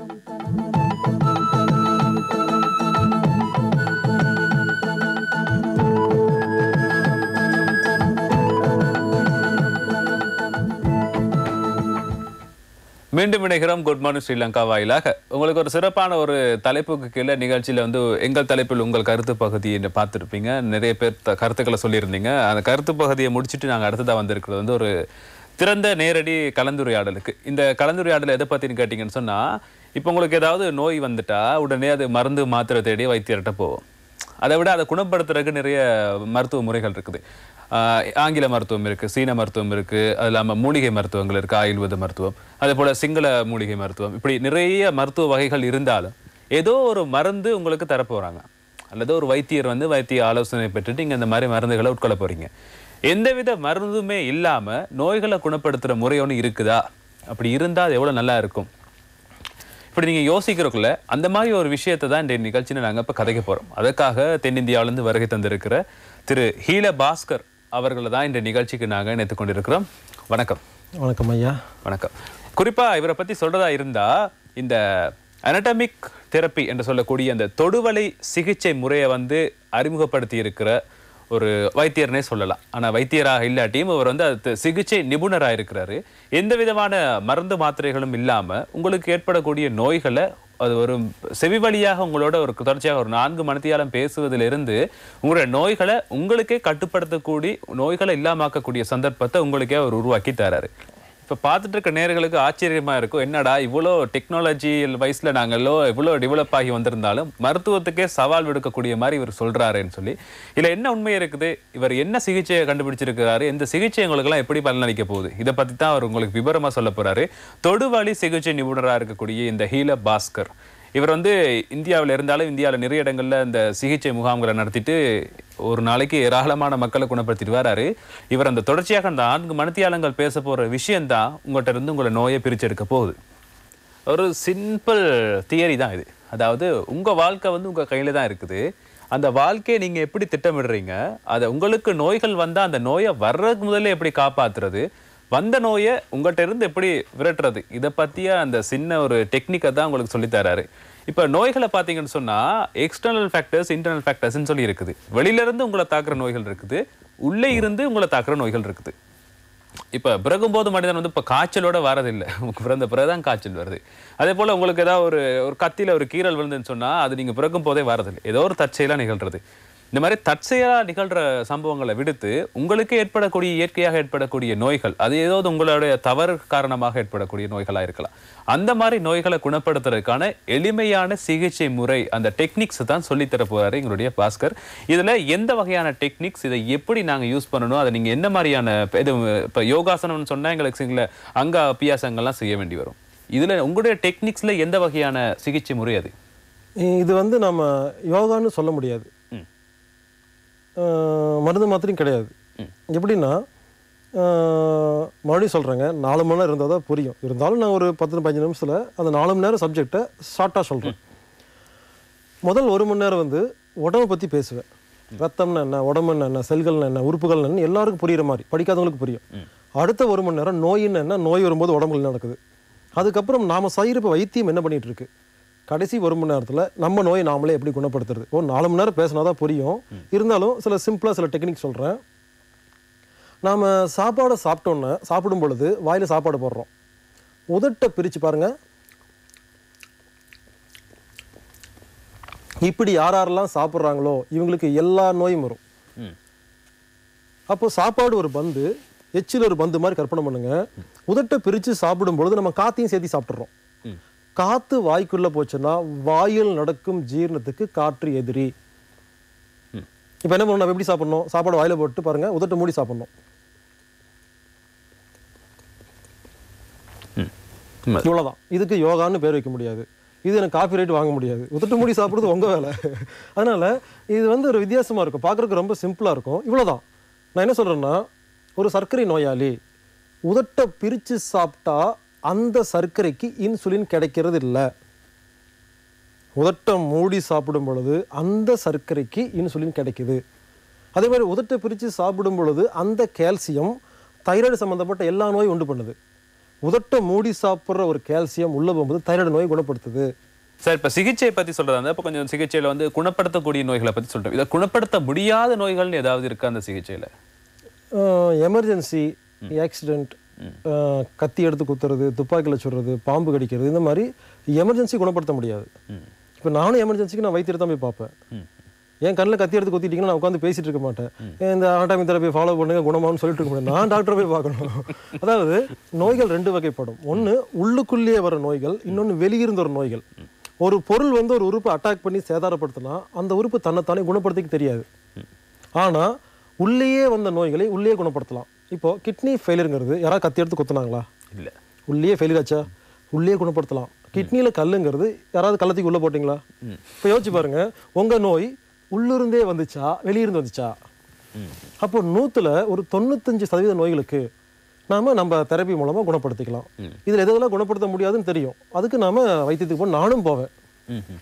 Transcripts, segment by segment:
மீண்டும் இணைகிறோம் good morning Sri Lanka வாயிலாக உங்களுக்கு ஒரு சிறப்பான ஒரு தலைப்புக்கு கீழே நிகழ்ச்சியில் வந்து எங்கள் தலைப்பில் உங்கள் கருத்து பகுதியை பார்த்துருப்பீங்க நிறைய பேர் த- கருத்துக்களை சொல்லியிருந்தீங்க அந்த கருத்து பகுதியை முடிச்சுட்டு நாங்கள் அடுத்ததாக வந்திருக்கிறது வந்து ஒரு திறந்த நேரடி கலந்துரையாடலுக்கு இந்த கலந்துரையாடல் எதை பற்றின்னு கேட்டிங்கன்னு சொன்னால் இப்போ உங்களுக்கு ஏதாவது நோய் வந்துட்டா உடனே அது மருந்து மாத்திரை தேடி வைத்தியர்கிட்ட போவோம் அதை விட அதை குணப்படுத்துறதுக்கு நிறைய மருத்துவ முறைகள் இருக்குது ஆஹ் ஆங்கில மருத்துவம் இருக்கு சீன மருத்துவம் இருக்கு அது இல்லாமல் மூலிகை மருத்துவங்கள் இருக்கு ஆயுர்வேத மருத்துவம் அதே போல சிங்கள மூலிகை மருத்துவம் இப்படி நிறைய மருத்துவ வகைகள் இருந்தாலும் ஏதோ ஒரு மருந்து உங்களுக்கு தரப்போறாங்க அல்லது ஒரு வைத்தியர் வந்து வைத்திய ஆலோசனை பெற்றுட்டு நீங்க இந்த மாதிரி மருந்துகளை உட்கொள்ள போறீங்க எந்தவித மருந்துமே இல்லாம நோய்களை குணப்படுத்துற முறை ஒன்று இருக்குதா அப்படி இருந்தா அது எவ்வளவு நல்லா இருக்கும் இப்படி நீங்க யோசிக்கிறக்குள்ள அந்த மாதிரி ஒரு விஷயத்தை தான் இந்த நிகழ்ச்சியில் நாங்க இப்ப கதைக்க போறோம் அதற்காக தென்னிந்தியாவிலிருந்து வருகை தந்திருக்கிற திரு ஹீல பாஸ்கர் அவர்களை தான் இந்த நிகழ்ச்சிக்கு நாங்க இணைத்துக் கொண்டிருக்கிறோம் வணக்கம் வணக்கம் ஐயா வணக்கம் குறிப்பா இவரை பத்தி சொல்றதா இருந்தா இந்த அனட்டமிக் தெரப்பி என்று சொல்லக்கூடிய அந்த தொடுவலை சிகிச்சை முறையை வந்து அறிமுகப்படுத்தி இருக்கிற ஒரு வைத்தியர்னே சொல்லலாம் ஆனா வைத்தியராக இல்லாட்டியும் இவர் வந்து அது சிகிச்சை நிபுணராக இருக்கிறாரு எந்த விதமான மருந்து மாத்திரைகளும் இல்லாம உங்களுக்கு ஏற்படக்கூடிய நோய்களை அது ஒரு செவி வழியாக உங்களோட ஒரு தொடர்ச்சியாக ஒரு நான்கு மணித்தியாலம் பேசுவதிலிருந்து உங்களுடைய நோய்களை உங்களுக்கே கட்டுப்படுத்தக்கூடிய நோய்களை இல்லாமாக்கக்கூடிய சந்தர்ப்பத்தை உங்களுக்கே அவர் உருவாக்கி தராரு இப்போ பார்த்துட்டு இருக்க நேர்களுக்கு ஆச்சரியமா இருக்கும் என்னடா இவ்வளோ டெக்னாலஜி வயசுல நாங்களோ இவ்வளோ டெவலப் ஆகி வந்திருந்தாலும் மருத்துவத்துக்கே சவால் விடுக்கக்கூடிய மாதிரி இவர் சொல்றாருன்னு சொல்லி இதுல என்ன உண்மை இருக்குது இவர் என்ன சிகிச்சையை கண்டுபிடிச்சிருக்கிறாரு இந்த சிகிச்சை உங்களுக்கெல்லாம் எப்படி பலனளிக்க போகுது இதை பத்தி தான் அவர் உங்களுக்கு விவரமா சொல்ல போறாரு தொடுவழி சிகிச்சை நிபுணராக இருக்கக்கூடிய இந்த ஹீல பாஸ்கர் இவர் வந்து இந்தியாவில் இருந்தாலும் இந்தியாவில் நிறைய இடங்கள்ல இந்த சிகிச்சை முகாம்களை நடத்திட்டு ஒரு நாளைக்கு ஏராளமான மக்களை குணப்படுத்திட்டு வராரு இவர் அந்த தொடர்ச்சியாக அந்த நான்கு மணித்தியாலங்கள் பேச போற விஷயம்தான் உங்கள்கிட்ட இருந்து உங்களை நோயை பிரிச்செடுக்க போகுது ஒரு சிம்பிள் தியரி தான் இது அதாவது உங்க வாழ்க்கை வந்து உங்க கையில தான் இருக்குது அந்த வாழ்க்கையை நீங்க எப்படி திட்டமிடுறீங்க அதை உங்களுக்கு நோய்கள் வந்தா அந்த நோயை வர்றதுக்கு முதல்ல எப்படி காப்பாத்துறது வந்த நோயை உங்கள்கிட்ட இருந்து எப்படி விரட்டுறது இதை பத்திய அந்த சின்ன ஒரு டெக்னிக்கை தான் உங்களுக்கு சொல்லித் தராரு இப்போ நோய்களை பார்த்தீங்கன்னு சொன்னா எக்ஸ்டர்னல் ஃபேக்டர்ஸ் இன்டர்னல் ஃபேக்டர்ஸ்னு சொல்லி இருக்குது வெளியில இருந்து உங்களை தாக்குற நோய்கள் இருக்குது உள்ளே இருந்து உங்களை தாக்குற நோய்கள் இருக்குது இப்போ பிறகும்போது மனிதன் வந்து இப்போ காய்ச்சலோட வரதில்லை பிறந்த பிறகுதான் காய்ச்சல் வருது அதே போல் உங்களுக்கு ஏதாவது ஒரு ஒரு கத்தியில் ஒரு கீறல் விழுந்துன்னு சொன்னால் அது நீங்கள் பிறக்கும் போதே வரதில்லை ஏதோ ஒரு தற்செயலாக நிகழ்றது இந்த மாதிரி தற்செயலாக நிகழ்கிற சம்பவங்களை விடுத்து உங்களுக்கு ஏற்படக்கூடிய இயற்கையாக ஏற்படக்கூடிய நோய்கள் அது ஏதாவது உங்களுடைய தவறு காரணமாக ஏற்படக்கூடிய நோய்களாக இருக்கலாம் அந்த மாதிரி நோய்களை குணப்படுத்துறதுக்கான எளிமையான சிகிச்சை முறை அந்த டெக்னிக்ஸ் தான் சொல்லித் தர போறாரு எங்களுடைய பாஸ்கர் இதுல எந்த வகையான டெக்னிக்ஸ் இதை எப்படி நாங்க யூஸ் பண்ணணும் அதை நீங்க என்ன மாதிரியான இப்ப இது இப்ப யோகாசனம்னு சொன்னா எங்களுக்கு சிங்கள அங்க அபியாசங்கள்லாம் செய்ய வேண்டி வரும் இதுல உங்களுடைய டெக்னிக்ஸ்ல எந்த வகையான சிகிச்சை முறை அது இது வந்து நம்ம யோகான்னு சொல்ல முடியாது ம். அஹ், மருந்து மாத்திரையும் கிடையாது எப்படின்னா அஹ், மறுபடியும் சொல்கிறேங்க நாலு மணி நேரம் இருந்தால் தான் புரியும் இருந்தாலும் நான் ஒரு பத்து பதினஞ்சு நிமிஷத்தில் அந்த நாலு மணி நேரம் சப்ஜெக்டை ஷார்ட்டாக சொல்கிறேன் முதல் ஒரு மணி நேரம் வந்து உடம்பை பற்றி பேசுவேன் ரத்தம்னா என்ன உடம்புன்னா என்ன செல்கள்னா என்ன உறுப்புகள்னா என்ன எல்லாருக்கும் புரியுற மாதிரி படிக்காதவங்களுக்கு புரியும் அடுத்த ஒரு மணி நேரம் நோயின்னு என்ன நோய் வரும்போது உடம்புல என்ன நடக்குது அதுக்கப்புறம் நாம செய்கிற இப்போ வைத்தியம் என்ன பண்ணிட்டு இருக்கு கடைசி ஒரு மணி நேரத்தில் நம்ம நோயை நாமளே எப்படி குணப்படுத்துறது ஓ நாலு மணி நேரம் பேசினா தான் புரியும் இருந்தாலும் சில சிம்பிளாக சில டெக்னிக் சொல்கிறேன் நாம் சாப்பாடை சாப்பிட்டோன்னே சாப்பிடும் பொழுது வாயில் சாப்பாடு போடுறோம் உதட்டை பிரித்து பாருங்க இப்படி யார் யாரெல்லாம் சாப்பிட்றாங்களோ இவங்களுக்கு எல்லா நோயும் வரும் ம். அப்போ சாப்பாடு ஒரு பந்து எச்சில் ஒரு பந்து மாதிரி கற்பனை பண்ணுங்க உதட்டை பிரித்து சாப்பிடும் பொழுது நம்ம காத்தையும் சேர்த்து சாப்பிட்றோம் ம். காத்து வாய்க்குள்ள போச்சுன்னா வாயில் நடக்கும் ஜீரணத்துக்கு காற்று எதிரி இப்போ என்ன பண்ணணும் நம்ம எப்படி சாப்பிடணும் சாப்பாடு வாயில போட்டு பாருங்க உதட்டை மூடி சாப்பிடணும் உண்மை. இவ்வளவுதான் இதுக்கு யோகான்னு பேர் வைக்க முடியாது இது எனக்கு காப்பி ரைட் வாங்க முடியாது உதட்டு மூடி சாப்பிடுறது உங்க வேலை அதனால இது வந்து ஒரு வித்தியாசமா இருக்கும் பார்க்கறதுக்கு ரொம்ப சிம்பிளா இருக்கும் இவ்வளவுதான் நான் என்ன சொல்றேன்னா ஒரு சர்க்கரை நோயாளி உதட்டை பிரிச்சு சாப்பிட்டா அந்த சர்க்கரைக்கு இன்சுலின் கிடைக்கிறது இல்லை உதட்டை மூடி சாப்பிடும் பொழுது அந்த சர்க்கரைக்கு இன்சுலின் கிடைக்குது அதே மாதிரி உதட்டை பிரித்து சாப்பிடும் பொழுது அந்த கால்சியம் தைராய்டு சம்மந்தப்பட்ட எல்லா நோயும் உண்டு பண்ணுது உதட்ட மூடி சாப்பிட்ற ஒரு கால்சியம் உள்ள போகும்போது தைராய்டு நோயை குணப்படுத்துது சார் இப்ப சிகிச்சை பத்தி சொல்றதா இருந்தா இப்ப கொஞ்சம் சிகிச்சையில வந்து குணப்படுத்தக்கூடிய நோய்களை பத்தி சொல்றோம் இதை குணப்படுத்த முடியாத நோய்கள்னு ஏதாவது இருக்கா அந்த சிகிச்சையில எமர்ஜென்சி ஆக்சிடெண்ட் கத்தி எடுத்து குத்துறது துப்பாக்கியில் சுடுறது பாம்பு கடிக்கிறது இந்த மாதிரி எமர்ஜென்சி குணப்படுத்த முடியாது இப்போ நானும் எமர்ஜென்சிக்கு நான் வைத்தியரை தான் போய் பார்ப்பேன் என் கண்ணில் கத்தி எடுத்து குத்திட்டீங்கன்னா நான் உட்காந்து பேசிட்டு இருக்க மாட்டேன் ஏன் இந்த ஆட்டாமி தெரப்பி ஃபாலோ பண்ணுங்க குணமான்னு சொல்லிட்டு இருக்க முடியாது நான் டாக்டரை போய் பார்க்கணும் அதாவது நோய்கள் ரெண்டு வகைப்படும் ஒன்று உள்ளுக்குள்ளேயே வர நோய்கள் இன்னொன்று வெளியிருந்து வர நோய்கள் ஒரு பொருள் வந்து ஒரு உறுப்பை அட்டாக் பண்ணி சேதாரப்படுத்தினா அந்த உறுப்பு தன்னைத்தானே குணப்படுத்திக்க தெரியாது ஆனா உள்ளேயே வந்த நோய்களை உள்ளேயே குணப்படுத்தலாம் இப்போ கிட்னி ஃபெயிலியருங்கிறது யாராவது கத்தி எடுத்து குத்துனாங்களா இல்ல உள்ளேயே ஃபெயிலியர் ஆச்சா உள்ளே குணப்படுத்தலாம் கிட்னியில கல்லுங்கிறது யாராவது கள்ளத்துக்கு உள்ள போட்டிங்களா இப்போ யோசிச்சு பாருங்க உங்க நோய் உள்ளிருந்தே வந்துச்சா வெளியிருந்து வந்துச்சா அப்போ நூத்துல ஒரு தொண்ணூத்தஞ்சு சதவீத நோய்களுக்கு நாம நம்ம தெரப்பி மூலமா குணப்படுத்திக்கலாம் இதுல எதெல்லாம் குணப்படுத்த முடியாதுன்னு தெரியும் அதுக்கு நாம வைத்தியத்துக்கு போய் நானும் போவேன் ம்ஹும்.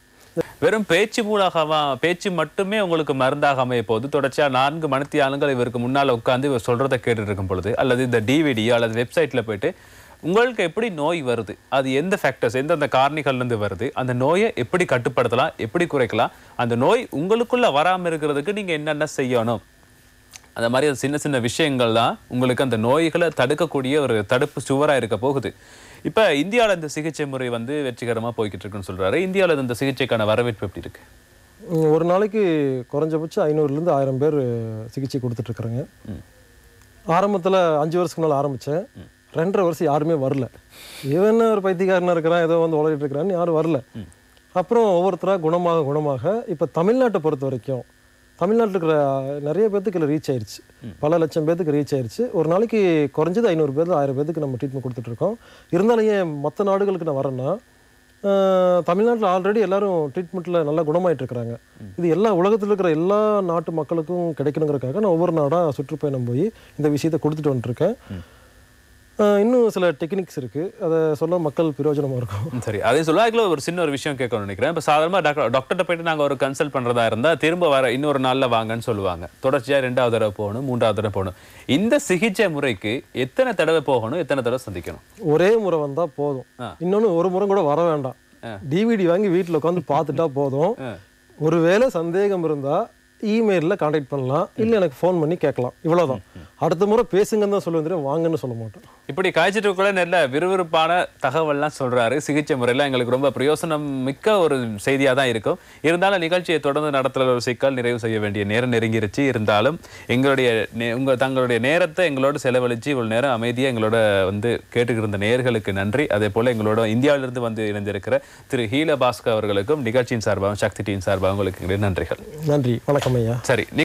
வெறும் பேச்சு மூலகமா பேச்சு மட்டுமே உங்களுக்கு மருந்தாக அமைய போது தொடர்ச்சியா நான்கு மணித்தியாலங்கள் இவருக்கு முன்னால உட்கார்ந்து இவர் சொல்றதை கேட்டுட்டு இருக்கும் பொழுது அல்லது இந்த டிவிடி அல்லது வெப்சைட்ல போயிட்டு உங்களுக்கு எப்படி நோய் வருது அது எந்த ஃபேக்டர்ஸ் எந்தெந்த காரணிகள்ல இருந்து வருது அந்த நோயை எப்படி கட்டுப்படுத்தலாம் எப்படி குறைக்கலாம் அந்த நோய் உங்களுக்குள்ள வராம இருக்கிறதுக்கு நீங்க என்னென்ன செய்யணும் அந்த மாதிரி அந்த சின்ன சின்ன விஷயங்கள் தான் உங்களுக்கு அந்த நோய்களை தடுக்கக்கூடிய ஒரு தடுப்பு சுவரா இருக்க போகுது இப்ப இந்தியால இந்த சிகிச்சை முறை வந்து வெற்றிகரமா போய்கிட்டு இருக்குன்னு சொல்றாரு இந்தியால இந்த சிகிச்சைக்கான வரவேற்பு எப்படி இருக்கு உம், ஒரு நாளைக்கு குறைஞ்சபட்சம் ஐநூறுலேருந்து ஆயிரம் பேர் சிகிச்சை கொடுத்துட்டு இருக்கிறாங்க ஆரம்பத்தில் அஞ்சு வருஷத்துக்கு முன்னால் ஆரம்பித்தேன் ரெண்டரை வருஷம் யாருமே வரல இவன் ஒரு பைத்தியக்காரனா இருக்கிறான் ஏதோ வந்து உலகிட்டு இருக்கிறான்னு யாரும் வரல அப்புறம் ஒவ்வொருத்தராக குணமாக குணமாக இப்போ தமிழ்நாட்டை பொறுத்த வரைக்கும் தமிழ்நாட்டில் இருக்கிற நிறைய பேர்த்துக்கு இதில் ரீச் ஆயிருச்சு பல லட்சம் பேர்த்துக்கு ரீச் ஆயிருச்சு ஒரு நாளைக்கு குறைஞ்சது ஐநூறு பேர் ஆயிரம் பேர்த்துக்கு நம்ம ட்ரீட்மெண்ட் கொடுத்துட்டு இருக்கோம் இருந்தாலும் ஏன் மற்ற நாடுகளுக்கு நான் வரேன்னா தமிழ்நாட்டில் ஆல்ரெடி எல்லாரும் ட்ரீட்மெண்ட்டில் நல்லா குணமாயிட்டு இருக்கிறாங்க இது எல்லா உலகத்தில் இருக்கிற எல்லா நாட்டு மக்களுக்கும் கிடைக்கணுங்கிறதுக்காக நான் ஒவ்வொரு நாடாக சுற்றுப்பயணம் போய் இந்த விஷயத்தை கொடுத்துட்டு வந்துட்டுருக்கேன் ஆஹ் இன்னும் சில டெக்னிக்ஸ் இருக்குது அதை சொல்ல மக்கள் பிரயோஜனமாக இருக்கும் ம், சரி அதே சொல்ல அதுல ஒரு சின்ன ஒரு விஷயம் கேட்கணும்னு நினைக்கிறேன் இப்போ சாதாரணமாக டாக்டர் டாக்டர்கிட்ட போயிட்டு நாங்க ஒரு கன்சல்ட் பண்றதா இருந்தா திரும்ப வர இன்னொரு நாள்ல வாங்கன்னு சொல்லுவாங்க தொடர்ச்சியா ரெண்டாவது தடவை போகணும் மூன்றாவது தடவை போகணும் இந்த சிகிச்சை முறைக்கு எத்தனை தடவை போகணும் எத்தனை தடவை சந்திக்கணும் ஒரே முறை வந்தால் போதும் ஆ. இன்னொன்று ஒரு முறை கூட வர வேண்டாம் டிவிடி வாங்கி வீட்டில் உட்காந்து பார்த்துட்டா போதும் ஒருவேளை சந்தேகம் இருந்தால் இமெயிலில் காண்டாக்ட் பண்ணலாம் இல்லை எனக்கு ஃபோன் பண்ணி கேட்கலாம் இவ்வளவுதான் அடுத்த முறை பேசுங்கன்னு தான் சொல்லுவேன் தெரியும் வாங்கன்னு சொல்ல மாட்டேன் இப்படி காய்ச்சிட்டு கூட நல்ல விறுவிறுப்பான தகவல்லாம் சொல்றாரு சிகிச்சை முறையில் எங்களுக்கு ரொம்ப பிரயோசனம் மிக்க ஒரு செய்தியா தான் இருக்கும் இருந்தாலும் நிகழ்ச்சியை தொடர்ந்து நடத்துற ஒரு சிக்கல் நிறைவு செய்ய வேண்டிய நேரம் நெருங்கிருச்சு இருந்தாலும் எங்களுடைய நே- உங்க தங்களுடைய நேரத்தை எங்களோட செலவழிச்சு இவ்வளவு நேரம் அமைதியா எங்களோட வந்து கேட்டுக்கிட்டு இருந்த நேயர்களுக்கு நன்றி அதே போல எங்களோட இந்தியாவிலிருந்து வந்து இணைந்திருக்கிற திரு ஹீல பாஸ்கர் அவர்களுக்கும் நிகழ்ச்சியின் சார்பாகவும் சக்தி டீம் சார்பாகவும் உங்களுக்கு எங்களுடைய நன்றிகள் நன்றி வணக்கம் ஐயா சரி நி-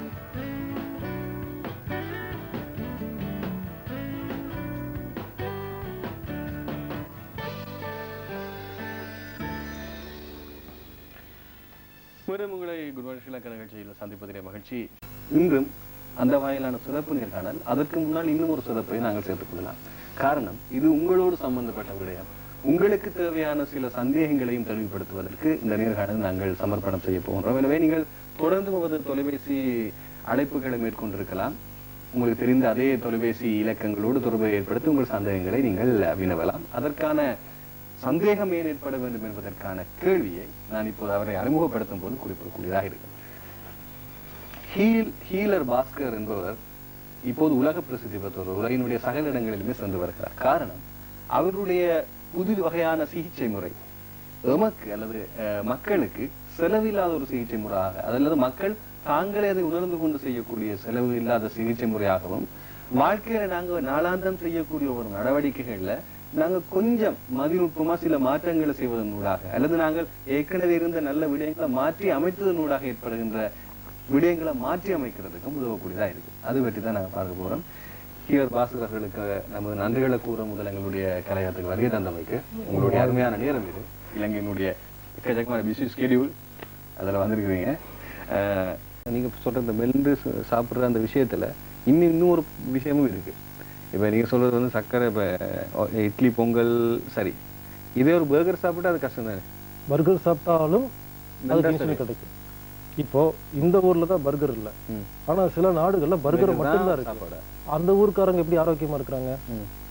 மீண்டும் உங்களை குருவான் ஸ்ரீலங்கா நிகழ்ச்சியில் சந்திப்பதிலே மகிழ்ச்சி இன்றும் அந்த வகையிலான சிறப்பு நேர்காணல் அதற்கு முன்னால் இன்னும் ஒரு சிறப்பை நாங்கள் சேர்த்துக் கொள்ளலாம் காரணம் இது உங்களோடு சம்பந்தப்பட்ட விடயம் உங்களுக்கு தேவையான சில சந்தேகங்களையும் தெளிவுபடுத்துவதற்கு இந்த நேர்காணல் நாங்கள் சமர்ப்பணம் செய்ய போகின்றோம் எனவே நீங்கள் தொடர்ந்து உமது தொலைபேசி அழைப்புகளை மேற்கொண்டிருக்கலாம் உங்களுக்கு தெரிந்த அதே தொலைபேசி இலக்கங்களோடு தொடர்பை ஏற்படுத்தி உங்கள் சந்தேகங்களை நீங்கள் வினவலாம் அதற்கான சந்தேகம் ஏன் ஏற்பட வேண்டும் என்பதற்கான கேள்வியை நான் இப்போது அவரை அறிமுகப்படுத்தும் போது குறிப்பிடக்கூடியதாக இருக்கும் ஹீல் ஹீலர் பாஸ்கர் என்பவர் இப்போது உலக பிரசித்தி பெற்றவர் உலகினுடைய சகல இடங்களிலுமே சென்று வருகிறார் காரணம் அவருடைய புது வகையான சிகிச்சை முறை எமக்கு அல்லது அஹ், மக்களுக்கு செலவில்லாத ஒரு சிகிச்சை முறையாக அல்லது மக்கள் தாங்களே அதை உணர்ந்து கொண்டு செய்யக்கூடிய செலவு இல்லாத சிகிச்சை முறையாகவும் வாழ்க்கையில நாங்க நாளாந்தம் செய்யக்கூடிய ஒரு நடவடிக்கைகள்ல நாங்க கொஞ்சம் மதிநுட்பமா சில மாற்றங்களை செய்வதன் ஊடாக அல்லது நாங்கள் ஏற்கனவே இருந்த நல்ல விடயங்களை மாற்றி அமைத்ததன் ஊடாக ஏற்படுகின்ற விடயங்களை மாற்றி அமைக்கிறதுக்கும் உதவக்கூடியதா இருக்கு அது பற்றி தான் நாங்க பார்க்க போறோம் ஹீவர் பாஸ்கர்களுக்கு நமது நன்றிகளை கூற முதல் எங்களுடைய கலையத்துக்கு வருகை தந்தமைக்கு உங்களுடைய அருமையான நேரம் இது இலங்கையினுடைய எக்கச்சக்கமான பிஸி ஸ்கெடியூல் அதில் வந்திருக்கிறீங்க அஹ், நீங்க சொல்ற இந்த மெல்ந்து ச- சாப்பிடுற அந்த விஷயத்துல இன்னும் இன்னும் ஒரு விஷயமும் இருக்கு இப்ப நீங்க சொல்றது வந்து சர்க்கரை இப்ப அஹ், இட்லி பொங்கல் சரி இதே ஒரு பர்கர் சாப்பிட்டா அது கஷ்டம் தானே பர்கர் சாப்பிட்டாலும் அதுக்கு நல்லா இன்சுலின் கிடைக்கும் இப்போ இந்த ஊர்ல தான் பர்கர் இல்லை ம். ஆனா சில நாடுகள்ல பர்கர் Burger மட்டும்தான் தான் இருக்கு சாப்பாடு அந்த ஊர்க்காரங்க எப்படி ஆரோக்கியமா இருக்கிறாங்க ம்.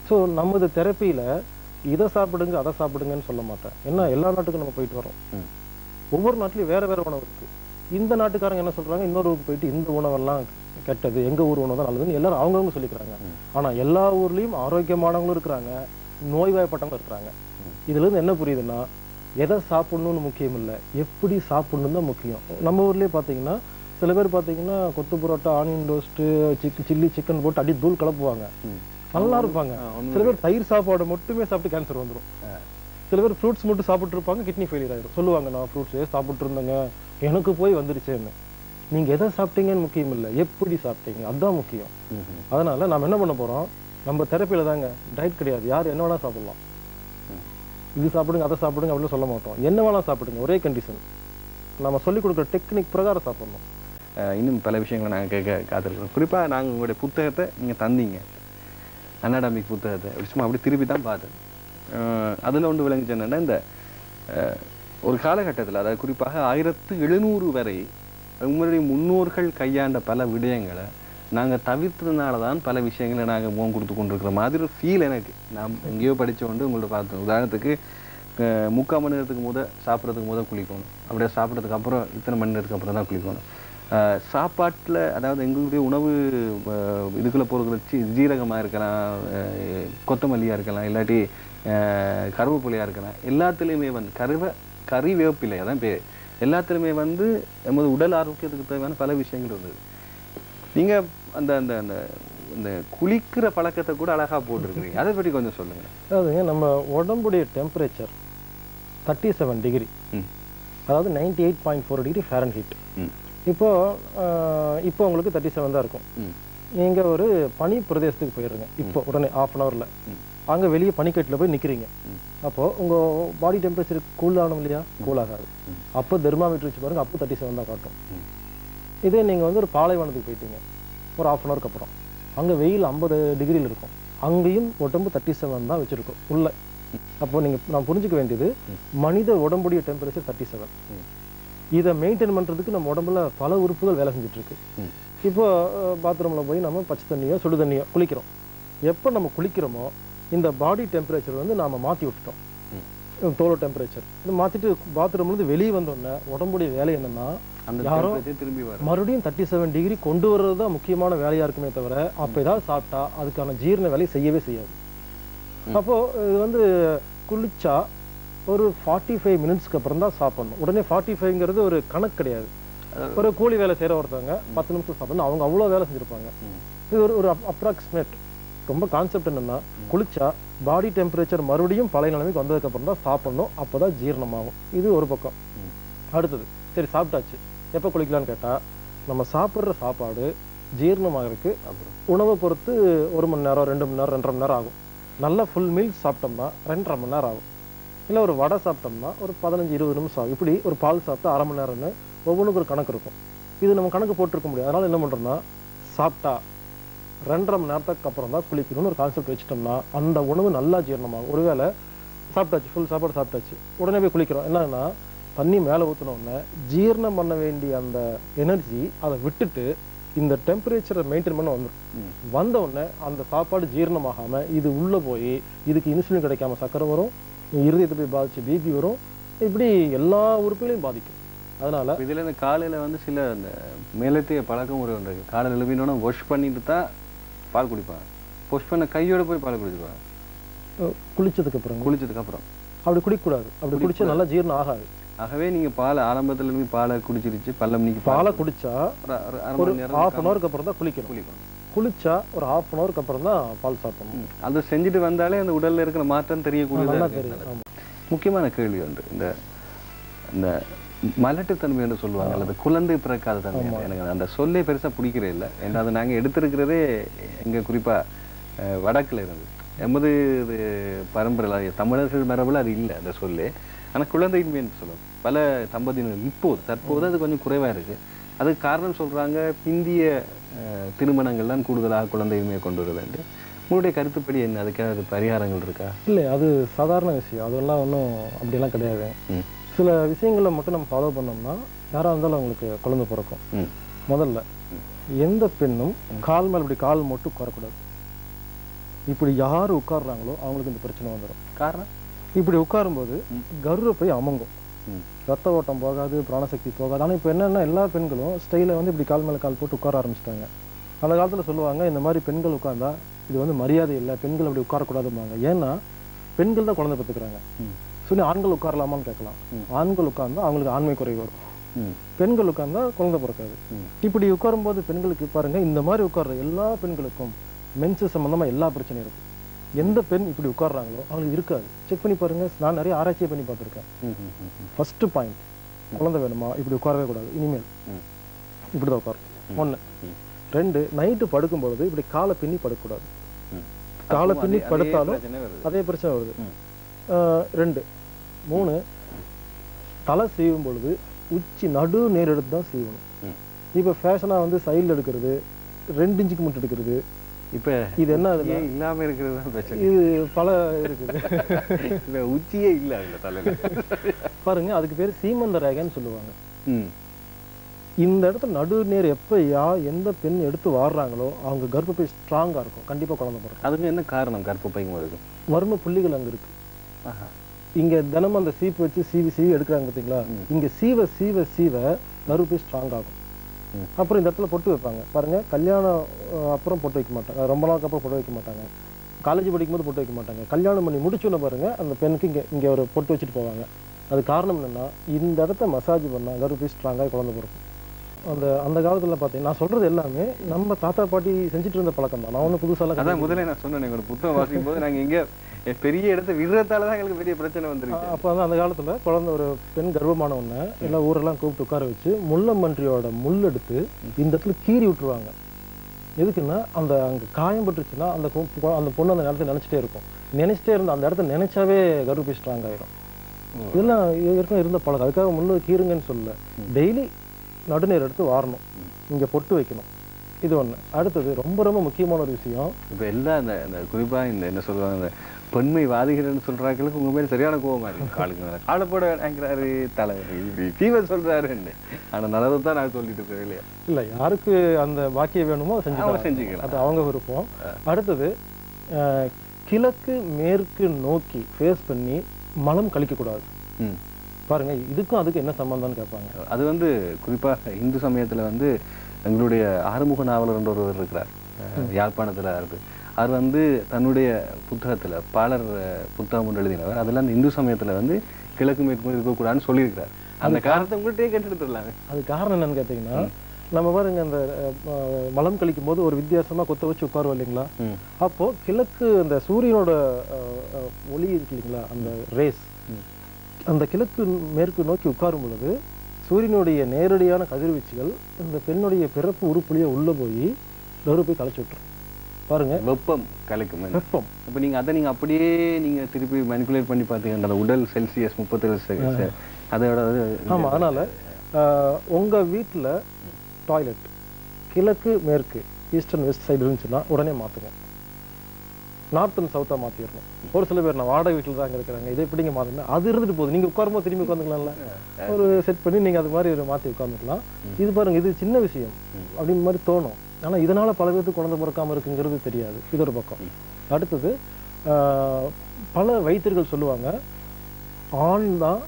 ஸோ நமது தெரப்பியில் இதை சாப்பிடுங்க அதை சாப்பிடுங்கன்னு சொல்ல மாட்டேன் ஏன்னா எல்லா நாட்டுக்கும் நம்ம போயிட்டு வரோம் ம். ஒவ்வொரு நாட்டிலையும் வேற வேற உணவு இருக்கு இந்த நாட்டுக்காரங்க என்ன சொல்றாங்க இன்னொரு ஊருக்கு போயிட்டு இந்த உணவெல்லாம் கெட்டது எங்க ஊர் உணவு தான் நல்லதுன்னு எல்லாரும் அவங்கவுங்க சொல்லிக்கிறாங்க ஆனா எல்லா ஊர்லயும் ஆரோக்கியமானவங்களும் இருக்கிறாங்க நோய்வாய்ப்பட்டவங்களும் இருக்கிறாங்க இதுல இருந்து என்ன புரியுதுன்னா எதை சாப்பிடணும்னு முக்கியம் இல்லை எப்படி சாப்பிடணும் தான் முக்கியம் நம்ம ஊர்லயே பாத்தீங்கன்னா சில பேர் பாத்தீங்கன்னா கொத்து புரோட்டா ஆனியன் ரோஸ்ட்டு சிக் சில்லி சிக்கன் போட்டு அடி தூள் கலப்புவாங்க நல்லா இருப்பாங்க சில பேர் தயிர் சாப்பாடு மட்டுமே சாப்பிட்டு கேன்சர் வந்துரும் சில பேர் ஃப்ரூட்ஸ் மட்டும் சாப்பிட்டு இருப்பாங்க கிட்னி ஃபெயிலியர் ஆயிரும் சொல்லுவாங்க நான் ஃப்ரூட்ஸே சாப்பிட்டு இருந்தேங்க எனக்கு போய் வந்துருச்சேன்னு நீங்க எதை சாப்பிட்டீங்கன்னு முக்கியம் இல்லை எப்படி சாப்பிட்டீங்க அதுதான் முக்கியம் அதனால நம்ம என்ன பண்ண போறோம் நம்ம தெரப்பியில தாங்க டயட் கிடையாது யார் என்ன வேணா சாப்பிடலாம் இது சாப்பிடுங்க அதை சாப்பிடுங்க அப்படின்னு சொல்ல மாட்டோம் என்ன வேணா சாப்பிடுங்க ஒரே கண்டிஷன் நம்ம சொல்லிக் கொடுக்குற டெக்னிக் பிரகாரம் சாப்பிடணும் அஹ் இன்னும் பல விஷயங்களை நாங்கள் கேட்க காத்திருக்கிறோம் குறிப்பாக நாங்கள் உங்களுடைய புத்தகத்தை நீங்கள் தந்தீங்க அனாடாமிக் புத்தகத்தை அப்படி சும்மா அப்படி திருப்பி தான் பார்த்தேன் அதில் ஒன்று விளங்குச்சு என்னன்னா இந்த அஹ், ஒரு காலகட்டத்தில் அதாவது குறிப்பாக ஆயிரத்து எழுநூறு வரை உங்களுடைய முன்னோர்கள் கையாண்ட பல விடயங்களை நாங்கள் தவிர்த்ததுனால தான் பல விஷயங்களை நாங்கள் முகம் கொடுத்து கொண்டிருக்கிற மாதிரி ஒரு ஃபீல் எனக்கு நான் எங்கேயோ படிச்ச கொண்டு உங்கள்ட்ட பார்த்தேன் உதாரணத்துக்கு அஹ், முக்கால் மணி நேரத்துக்கு முத சாப்பிட்றதுக்கு முத குளிக்கணும் அப்படியே சாப்பிட்றதுக்கு அப்புறம் இத்தனை மணி நேரத்துக்கு அப்புறம் தான் குளிக்கணும் அஹ், சாப்பாட்டுல அதாவது எங்களுடைய உணவு அஹ், இதுக்குள்ள போகிறதுல சி ஜீரகமாக இருக்கலாம் அஹ், கொத்தமல்லியாக இருக்கலாம் இல்லாட்டி அஹ், கருவேப்பிலையாக இருக்கலாம் எல்லாத்துலேயுமே வந்து கருவை கறிவேப்பிலை அதான் பேர் எல்லாத்துலேயுமே வந்து நமது உடல் ஆரோக்கியத்துக்கு தேவையான பல விஷயங்கள் இருந்தது நீங்க அந்த அந்த அந்த இந்த குளிக்கிற பழக்கத்தை கூட அழகா போட்டிருக்கிறீங்க அதை பற்றி கொஞ்சம் சொல்லுங்க அதாவதுங்க நம்ம உடம்புடைய டெம்பரேச்சர் தேர்ட்டி செவன் டிகிரி ம். அதாவது ninety eight point four degree fahrenheit ம். இப்போ ஆஹ், இப்போ உங்களுக்கு தேர்ட்டி செவன் தான் இருக்கும் ம். நீங்க ஒரு பனி பிரதேசத்துக்கு போயிடுறீங்க இப்போ உடனே ஆஃப் அன் ஹவரில் ம். அங்க வெளியே பனிக்கட்டில் போய் நிக்கிறீங்க ம். அப்போ உங்க பாடி டெம்பரேச்சர் கூல் ஆகணும் இல்லையா கூல் ஆகாது ம். அப்போ தெர்மாமீட்டர் வச்சு பாருங்க அப்போ தேர்ட்டி செவன் தான் காட்டும் ம். இதே நீங்க வந்து ஒரு பாலைவனத்துக்கு போயிட்டீங்க ஒரு ஆஃப் அன் ஹவருக்கு அப்புறம் அங்க வெயில் ஐம்பது டிகிரியில் இருக்கும் அங்கேயும் உடம்பு தேர்ட்டி செவன் தான் வச்சிருக்கும் உள்ள அப்போ நீங்க நான் புரிஞ்சுக்க வேண்டியது மனித உடம்புடைய டெம்பரேச்சர் தேர்ட்டி செவன் ம். இதை மெயின்டைன் பண்றதுக்கு நம்ம உடம்புல பல உறுப்புகள் வேலை செஞ்சுட்டு இருக்கு ம். இப்போ பாத்ரூம்ல போய் நம்ம பச்சை தண்ணியோ சுடு தண்ணியோ குளிக்கிறோம் எப்போ நம்ம குளிக்கிறோமோ இந்த பாடி டெம்பரேச்சர் வந்து நாம மாத்தி விட்டுட்டோம் தோலோ டெம்பரேச்சர் இது மாத்திட்டு பாத்ரூம்ல இருந்து வெளியே வந்தோடனே உடம்புடைய வேலை என்னன்னா அந்த யாரோ temperature திரும்பி வரும் மறுபடியும் தேர்ட்டி செவன் டிகிரி கொண்டு வர்றது தான் முக்கியமான வேலையா இருக்குமே தவிர அப்போ ஏதாவது சாப்பிட்டா அதுக்கான ஜீரண வேலையை செய்யவே செய்யாது அப்போ இது வந்து குளிச்சா ஒரு ஃபார்ட்டி ஃபைவ் மினிட்ஸ்க்கு அப்புறம் தான் சாப்பிடணும் உடனே ஃபார்ட்டி ஃபைவ்ங்கிறது ஒரு கணக்கு கிடையாது ஒரு கூலி வேலை செய்கிற ஒருத்தவங்க பத்து நிமிஷம் சாப்பிடணும் அவங்க அவ்வளோ வேலை செஞ்சுருப்பாங்க ம். இது ஒரு ஒரு அப்ராக்சிமேட் ரொம்ப கான்செப்ட் என்னன்னா குளிச்சா பாடி டெம்பரேச்சர் மறுபடியும் பழைய நிலைமைக்கு வந்ததுக்கு அப்புறம் தான் சாப்பிடணும் அப்பதான் ஜீரணமாகும் இது ஒரு பக்கம் ம். அடுத்தது சரி சாப்பிட்டாச்சு எப்போ குளிக்கலாம்னு கேட்டா நம்ம சாப்பிட்ற சாப்பாடு ஜீரணமாகறதுக்கு அப்புறம் உணவை பொறுத்து ஒரு மணி நேரம் ரெண்டு மணி நேரம் ரெண்டரை மணி நேரம் ஆகும் நல்ல ஃபுல் மீல் சாப்பிட்டோம்னா ரெண்டரை மணி நேரம் ஆகும் இல்லை ஒரு வடை சாப்பிட்டோம்னா ஒரு பதினஞ்சு இருபது நிமிஷம் ஆகும் இப்படி ஒரு பால் சாப்பிட்டா அரை மணி நேரம்னு ஒவ்வொன்றுக்கு ஒரு கணக்கு இருக்கும் இது நம்ம கணக்கு போட்டிருக்க முடியாது அதனால என்ன பண்ணுறோம்னா சாப்பிட்டா ரெண்டரை மணி நேரத்துக்கு அப்புறம் தான் குளிக்கணும்னு ஒரு கான்செப்ட் வச்சுட்டோம்னா அந்த உணவு நல்லா ஜீரணமாகும் ஒருவேளை சாப்பிட்டாச்சு ஃபுல் சாப்பாடு சாப்பிட்டாச்சு உடனே போய் குளிக்கிறோம் என்னன்னா தண்ணி மேலே ஊற்றின உடனே ஜீரணம் பண்ண வேண்டிய அந்த எனர்ஜி அதை விட்டுட்டு இந்த டெம்பரேச்சரை மெயின்டைன் பண்ண வந்துடும் ம். வந்த உடனே அந்த சாப்பாடு ஜீரணமாகாம இது உள்ள போய் இதுக்கு இன்சுலின் கிடைக்காம சக்கரை வரும் இருதயத்தை போய் பாதிச்சு பிபி வரும் இப்படி எல்லா உறுப்புகளையும் பாதிக்கும் அதனால இப்ப இதுல இந்த காலையில வந்து சில இந்த மேலத்தைய பழக்கம் ஒரு ஒன்று இருக்கு காலையில் எழுப்பினோன்னா வாஷ் பண்ணிட்டு தான் பால் குடிப்பாங்க வாஷ் பண்ண கையோட போய் பால் குடிச்சுப்பாங்க அஹ், குளிச்சதுக்கு அப்புறம் குளிச்சதுக்கு அப்புறம் அப்படி குடிக்கக்கூடாது அப்படி குடிச்சா நல்லா ஜீரணம் ஆகாது ஆகவே நீங்க பால் ஆரம்பத்துல இருந்து பாலை குடிச்சிருச்சு பல்ல மணிக்கு பாலை குடிச்சா ஒரு அரை- அரை ஒரு மணி நேரம் ஹாஃப் அன் ஹவருக்கு அப்புறம் தான் குளிக்கணும் குளிக்கணும் குளிச்சா ஒரு ஹாஃப் அன் ஹவருக்கு அப்புறம் தான் பால் சாப்பிடணும் ம். அதை செஞ்சுட்டு வந்தாலே அந்த உடல்ல இருக்கிற மாற்றம் நல்லா தெரியக்கூடியதா தெரியும் ஆமா முக்கியமான கேள்வி ஒன்று இந்த இந்த மலட்டுத்தன்மை என்று சொல்லுவாங்க அல்லது குழந்தை பிறக்காத தன்மை எனக்கு அந்த சொல்லே பெருசா பிடிக்கிறே இல்லை ஏன்னா அதை நாங்க எடுத்திருக்கிறதே எங்க குறிப்பா அஹ், வடக்குல இருந்து எமது இது பரம்பரை தமிழர்கள் மரபுல அது இல்லை அந்த சொல்லே ஆனா குழந்தையின்மை என்று சொல்லுவோம் பல தம்பதியினர் இப்போது தற்போது அது கொஞ்சம் குறைவா இருக்கு அதுக்கு காரணம் சொல்றாங்க பிந்திய அஹ், திருமணங்கள் தான் கூடுதலாக குழந்தையின்மையை கொண்டு வருதுன்ட்டு உங்களுடைய கருத்துப்படி என்ன அதுக்காக பரிகாரங்கள் இருக்கா இல்லை அது சாதாரண விஷயம் அதெல்லாம் ஒன்றும் அப்படிலாம் கிடையாது ம் சில விஷயங்களை மட்டும் நம்ம ஃபாலோ பண்ணோம்னா யாராக இருந்தாலும் அவங்களுக்கு குழந்தை பிறக்கும் ம் முதல்ல எந்த பெண்ணும் கால் மேல் இப்படி கால் மட்டும் குறக்கூடாது இப்படி யார் உட்கார்றாங்களோ அவங்களுக்கு இந்த பிரச்சனை வந்துடும் காரணம் இப்படி உட்காரும்போது கர்வ போய் அமங்கும் ம். ரத்த ஓட்டம் போகாது பிராணசக்தி போகாது ஆனால் இப்போ என்னன்னா எல்லா பெண்களும் ஸ்டைலில் வந்து இப்படி கால் மேலே கால் போட்டு உட்கார ஆரம்பிச்சிட்டாங்க அந்த காலத்தில் சொல்லுவாங்க இந்த மாதிரி பெண்கள் உட்கார்ந்தா இது வந்து மரியாதை இல்லை பெண்கள் அப்படி உட்காரக்கூடாதும்பாங்க ஏன்னா பெண்கள் தான் குழந்தை பெற்றுக்கிறாங்க ம். சொல்லி ஆண்கள் உட்காரலாமான்னு கேட்கலாம் ஆண்கள் உட்கார்ந்தா அவங்களுக்கு ஆண்மை குறைவு வரும் ம் பெண்கள் உட்கார்ந்தா குழந்தை பிறக்காது ம். இப்படி உட்காரும்போது பெண்களுக்கு பாருங்க இந்த மாதிரி உட்கார்ற எல்லா பெண்களுக்கும் மென்சு சம்பந்தமா எல்லா பிரச்சனையும் இருக்கும் எந்த பெண் இப்படி உட்கார்றாங்களோ அவங்களுக்கு இருக்காது செக் பண்ணி பாருங்க நான் நிறைய ஆராய்ச்சி பண்ணி பார்த்துருக்கேன் ம் ம் ம் ம் ஃபர்ஸ்ட் பாயிண்ட் குழந்தை வேணுமா இப்படி உட்காரவே கூடாது இனிமேல் ம். இப்படி தான் உட்காரும் ஒன்று ம். ரெண்டு நைட்டு படுக்கும் பொழுது இப்படி காலை பின்னி படுக்கக்கூடாது ம். காலை அப்பவும் பின்னி அதே- அதே படுத்தாலும் பிரச்சனை வருது. அதே பிரச்சனை வருது ம். ஆஹ் ரெண்டு மூணு தலை சீவும் பொழுது உச்சி நடு நேர் எடுத்து தான் சீவணும் ம். இப்போ ஃபேஷனாக வந்து சைடில் எடுக்கிறது ரெண்டு இன்ச்சுக்கு மட்டும் எடுக்கிறது இப்ப இது என்ன ஆகுதுன்னா உச்சியே இல்லாம இருக்கிறது தான் பிரச்சனை இது பல இருக்குது இல்ல உச்சியே இல்ல அதுல தலையில பாருங்க அதுக்கு பேர் சீமந்த ரேகைன்னு சொல்லுவாங்க ம் இந்த இடத்துல நடு நேர் எப்போ யா எந்த பெண் எடுத்து வாடுறாங்களோ அவங்க கர்ப்பப்பை ஸ்ட்ராங்காக இருக்கும் கண்டிப்பாக குழந்தை பிறக்கும் அதுக்கு என்ன காரணம் கர்ப்பப்பைங்க வருது மர்ம புள்ளிகள் அங்கே இருக்கு ஆஹா இங்க தினமும் அந்த சீப்பு வச்சு சீவி சீவி எடுக்கிறாங்க பார்த்தீங்களா இங்க சீவ சீவ சீவ கருப்பை ஸ்ட்ராங் ஆகும் ம். அப்புறம் இந்த இடத்துல பொட்டு வைப்பாங்க பாருங்க கல்யாணம் அஹ், அப்புறம் பொட்டு வைக்க மாட்டாங்க ரொம்ப நாளுக்கு அப்புறம் பொட்டு வைக்க மாட்டாங்க காலேஜ் படிக்கும்போது பொட்டு வைக்க மாட்டாங்க கல்யாணம் பண்ணி முடிச்சோன்னு பாருங்க அந்த பெண்ணுக்கு இங்க இங்க ஒரு பொட்டு வச்சுட்டு போவாங்க அது காரணம் என்னன்னா இந்த இடத்த மசாஜ் பண்ணா கருப்பை ஸ்ட்ராங்காக குழந்தை பிறக்கும் அந்த அந்த காலத்துல பார்த்தீங்கன்னா நான் சொல்றது எல்லாமே நம்ம தாத்தா பாட்டி செஞ்சுட்டு இருந்த பழக்கம் தான் நான் ஒன்றும் புதுசாலாம் அதான் முதல்ல நான் சொன்னேன் ஒரு புத்தகம் வாசிக்கும் போது நாங்க எங்க பெரிய இடத்த விடுறதால தான் எங்களுக்கு பெரிய பிரச்சனை வந்துருக்கு அப்போ வந்து அந்த காலத்துல குழந்தை ஒரு பெண் கர்ப்பமான உடனே எல்லா ஊரெல்லாம் கூப்பிட்டு உட்கார வச்சு முள்ளம்பன்றியோட முள் எடுத்து இந்த இடத்துல கீறி விட்டுருவாங்க எதுக்குன்னா அந்த அங்க காயம் பட்டுருச்சுன்னா அந்த பொ- பொ- அந்த பொண்ணு அந்த இடத்துல நினைச்சிட்டே இருக்கும் நினைச்சிட்டே இருந்த அந்த இடத்த நினைச்சாவே கர்ப்பி ஸ்ட்ராங் ஆயிடும் இதெல்லாம் ஏற்கனவே இருந்த பழக்கம் அதுக்காக முள்ளு கீறுங்கன்னு சொல்லல டெய்லி நடுநீர் எடுத்து வாரணும் இங்க பொட்டு வைக்கணும் இது ஒண்ணு அடுத்தது ரொம்ப ரொம்ப முக்கியமான ஒரு விஷயம் இப்ப எல்லாம் இந்த இந்த குறிப்பா இந்த என்ன சொல்லுவாங்க இந்த பெண்மை வாதிகள்னு சொல்றாங்களுக்கு உங்க மேல சரியான கோவமா இருக்கு காலுக்கு மேல காலை போட வேணாங்கிறாரு தலைவர் இப்படி தீவ சொல்றாருன்னு ஆனா நல்லதை தான் நான் சொல்லிட்டு இருக்கேன் இல்லையா இல்ல யாருக்கு அந்த பாக்கியம் வேணுமோ அவங்க செஞ்சு செஞ்சுக்கலாம் அது அவங்க விருப்பம் அடுத்தது அஹ், கிழக்கு மேற்கு நோக்கி ஃபேஸ் பண்ணி மலம் கழிக்கக்கூடாது ம் பாருங்க இதுக்கும் அதுக்கு என்ன சம்பந்தம்னு கேட்பாங்க அது வந்து குறிப்பா இந்து சமயத்துல வந்து எங்களுடைய ஆறுமுக நாவலர் என்ற ஒருவர் இருக்கிறார் அஹ் யாழ்ப்பாணத்துல இருக்கு அவர் வந்து தன்னுடைய புத்தகத்துல பாலர் அஹ், புத்தகம் ஒன்று எழுதினவர் அதுல அந்த இந்து சமயத்துல வந்து கிழக்கு மேற்கு இருக்கக்கூடாதுன்னு சொல்லியிருக்கிறார் அந்த காரணத்தை உங்கள்கிட்டயே கேட்டுடுத்துடலாமே அது காரணம் என்னன்னு கேட்டிங்கன்னா நம்ம பாருங்க அந்த அஹ், அஹ், மலம் கழிக்கும் போது ஒரு வித்தியாசமா கொத்த வச்சு உட்காருவோம் இல்லைங்களா ம் அப்போ கிழக்கு அந்த சூரியனோட அஹ், அஹ், ஒளி இருக்கு இல்லைங்களா அந்த ரேஸ் அந்த கிழக்கு மேற்கு நோக்கி உட்காரும் பொழுது சூரியனுடைய நேரடியான கதிர்வீச்சுகள் இந்த பெண்ணுடைய பிறப்பு உருப்புலையே உள்ள போய் போய் களைச்சு விட்டுரும் பாருங்க வெப்பம் கலைக்கும் வெப்பம் அப்ப நீங்க அதை நீங்க அப்படியே நீங்க திருப்பி மனிப்புலேட் பண்ணி பார்த்தீங்கன்னா அந்த உடல் செல்சியஸ் முப்பத்தேழு அதோட அது ஆமா அதனால ஆஹ், உங்க வீட்டுல டாய்லெட் கிழக்கு மேற்கு ஈஸ்டர்ன் வெஸ்ட் சைடு இருந்துச்சுன்னா உடனே மாத்துங்க நார்த் அண்ட் சவுத்தா மாத்திடணும் ஒரு சில பேர் நான் வாடகை வீட்டில் தான் இருக்கிறாங்க இதை எப்படிங்க மாத்தணும் அது இருந்துட்டு போகுது நீங்க உட்காரும்போது திரும்பி உட்காந்துக்கலாம்ல ஒரு செட் பண்ணி நீங்க அது மாதிரி ஒரு மாத்தி உட்காந்துக்கலாம் இது பாருங்க இது சின்ன விஷயம் அப்படின்னு மாதிரி தோணும் ஆனா இதனால பல பேருக்கு குழந்தை பிறக்காம இருக்குங்கிறது தெரியாது இது ஒரு பக்கம் அடுத்தது ஆஹ், பல வைத்தியர்கள் சொல்லுவாங்க ஆண் தான்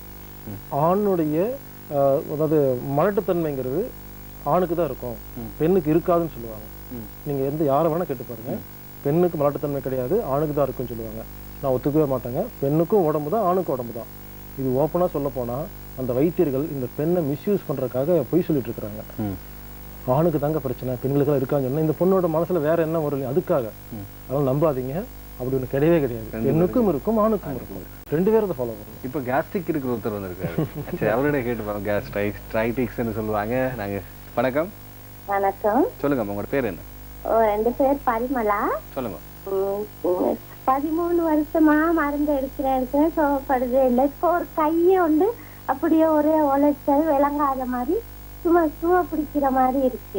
ஆணுடைய ஆஹ், அதாவது மலட்டுத்தன்மைங்கிறது ஆணுக்கு தான் இருக்கும் பெண்ணுக்கு இருக்காதுன்னு சொல்லுவாங்க ம். நீங்க எந்த யாரை வேணா கேட்டு பாருங்க பெண்ணுக்கு மலட்டுத்தன்மை கிடையாது ஆணுக்கு தான் இருக்கும்னு சொல்லுவாங்க நான் ஒத்துக்கவே மாட்டேங்க பெண்ணுக்கும் உடம்பு தான் ஆணுக்கும் உடம்பு தான் இது ஓப்பனாக சொல்ல போனா அந்த வைத்தியர்கள் இந்த பெண்ணை மிஸ்யூஸ் பண்றதுக்காக பொய் சொல்லிட்டு இருக்கிறாங்க ம். ஆணுக்கு தாங்க பிரச்சனை பெண்களுக்கெல்லாம் இருக்கான்னு சொன்னா இந்த பொண்ணோட மனசுல வேற என்ன வரும் இல்லையா? அதுக்காக அதெல்லாம் நம்பாதீங்க அப்படி ஒண்ணு கிடையவே கிடையாது பெண்ணுக்கும் இருக்கும் ஆணுக்கும் இருக்கும் ரெண்டு பேரும் அதை ஃபாலோ பண்ணணும் இப்போ கேஸ்ட்ரிக் இருக்கிற ஒருத்தர் வந்திருக்காரு சரி அவரோட கேட்டுப்பாங்க கேஸ் ட்ரைட்டிக்ஸ்னு சொல்லுவாங்க நாங்க வணக்கம் வணக்கம் சொல்லுங்க உங்களோட பேர் என்ன ஓ, என் பேர் பரிமலா சொல்லுங்க உம், உம், பதிமூணு வருஷமா மருந்து எடுக்கிறேன் எடுக்கிறேன் சோகப்படுதே இல்லை இப்போ ஒரு கையை வந்து அப்படியே ஒரே உழைச்சல் விளங்காத மாதிரி சும்மா சுவ பிடிக்கிற மாதிரி இருக்கு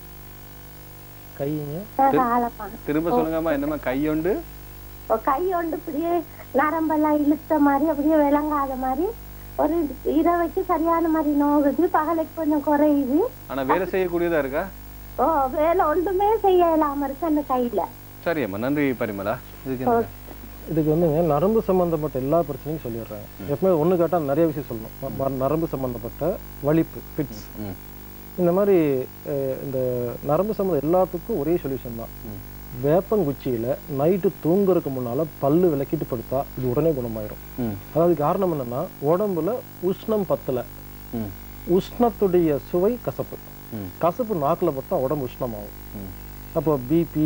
கைங்க ஆழப்பான திரும்ப சொல்லுங்கம்மா என்னம்மா கையொண்டு கை ஒன்று இப்படியே நரம்பெல்லாம் இழுத்த மாதிரி அப்படியே விளங்காத மாதிரி ஒரு இரவைக்கு சரியான மாதிரி நோகுது பகலைக்கு கொஞ்சம் குறையுது ஆனா வேலை செய்யக்கூடியதா இருக்கா ஓ வேலை ஒன்றுமே செய்ய இல்லாம இருக்கு அந்த கையில சரி அம்மா நன்றி பரிமலா இதுக்கு என்ன இதுக்கு வந்துங்க நரம்பு சம்மந்தப்பட்ட எல்லா பிரச்சனையும் சொல்லிடுறாங்க எப்பவுமே ஒன்று கேட்டால் நிறைய விஷயம் சொல்லணும் ம- ம- நரம்பு சம்மந்தப்பட்ட வலிப்பு ஃபிட்ஸ் ம் இந்த மாதிரி அஹ், இந்த நரம்பு சம்மந்தம் எல்லாத்துக்கும் ஒரே சொல்யூஷன் தான் ம். வேப்பங்குச்சியில் நைட்டு தூங்குறதுக்கு முன்னால் பல்லு விளக்கிட்டு படுத்தா இது உடனே குணமாயிரும் ம் அதாவது காரணம் என்னன்னா உடம்புல உஷ்ணம் பத்தல ம் உஷ்ணத்துடைய சுவை கசப்பு ம். கசப்பு நாக்கில் பட்டா உடம்பு உஷ்ணமாகும் ம் அப்போ பிபி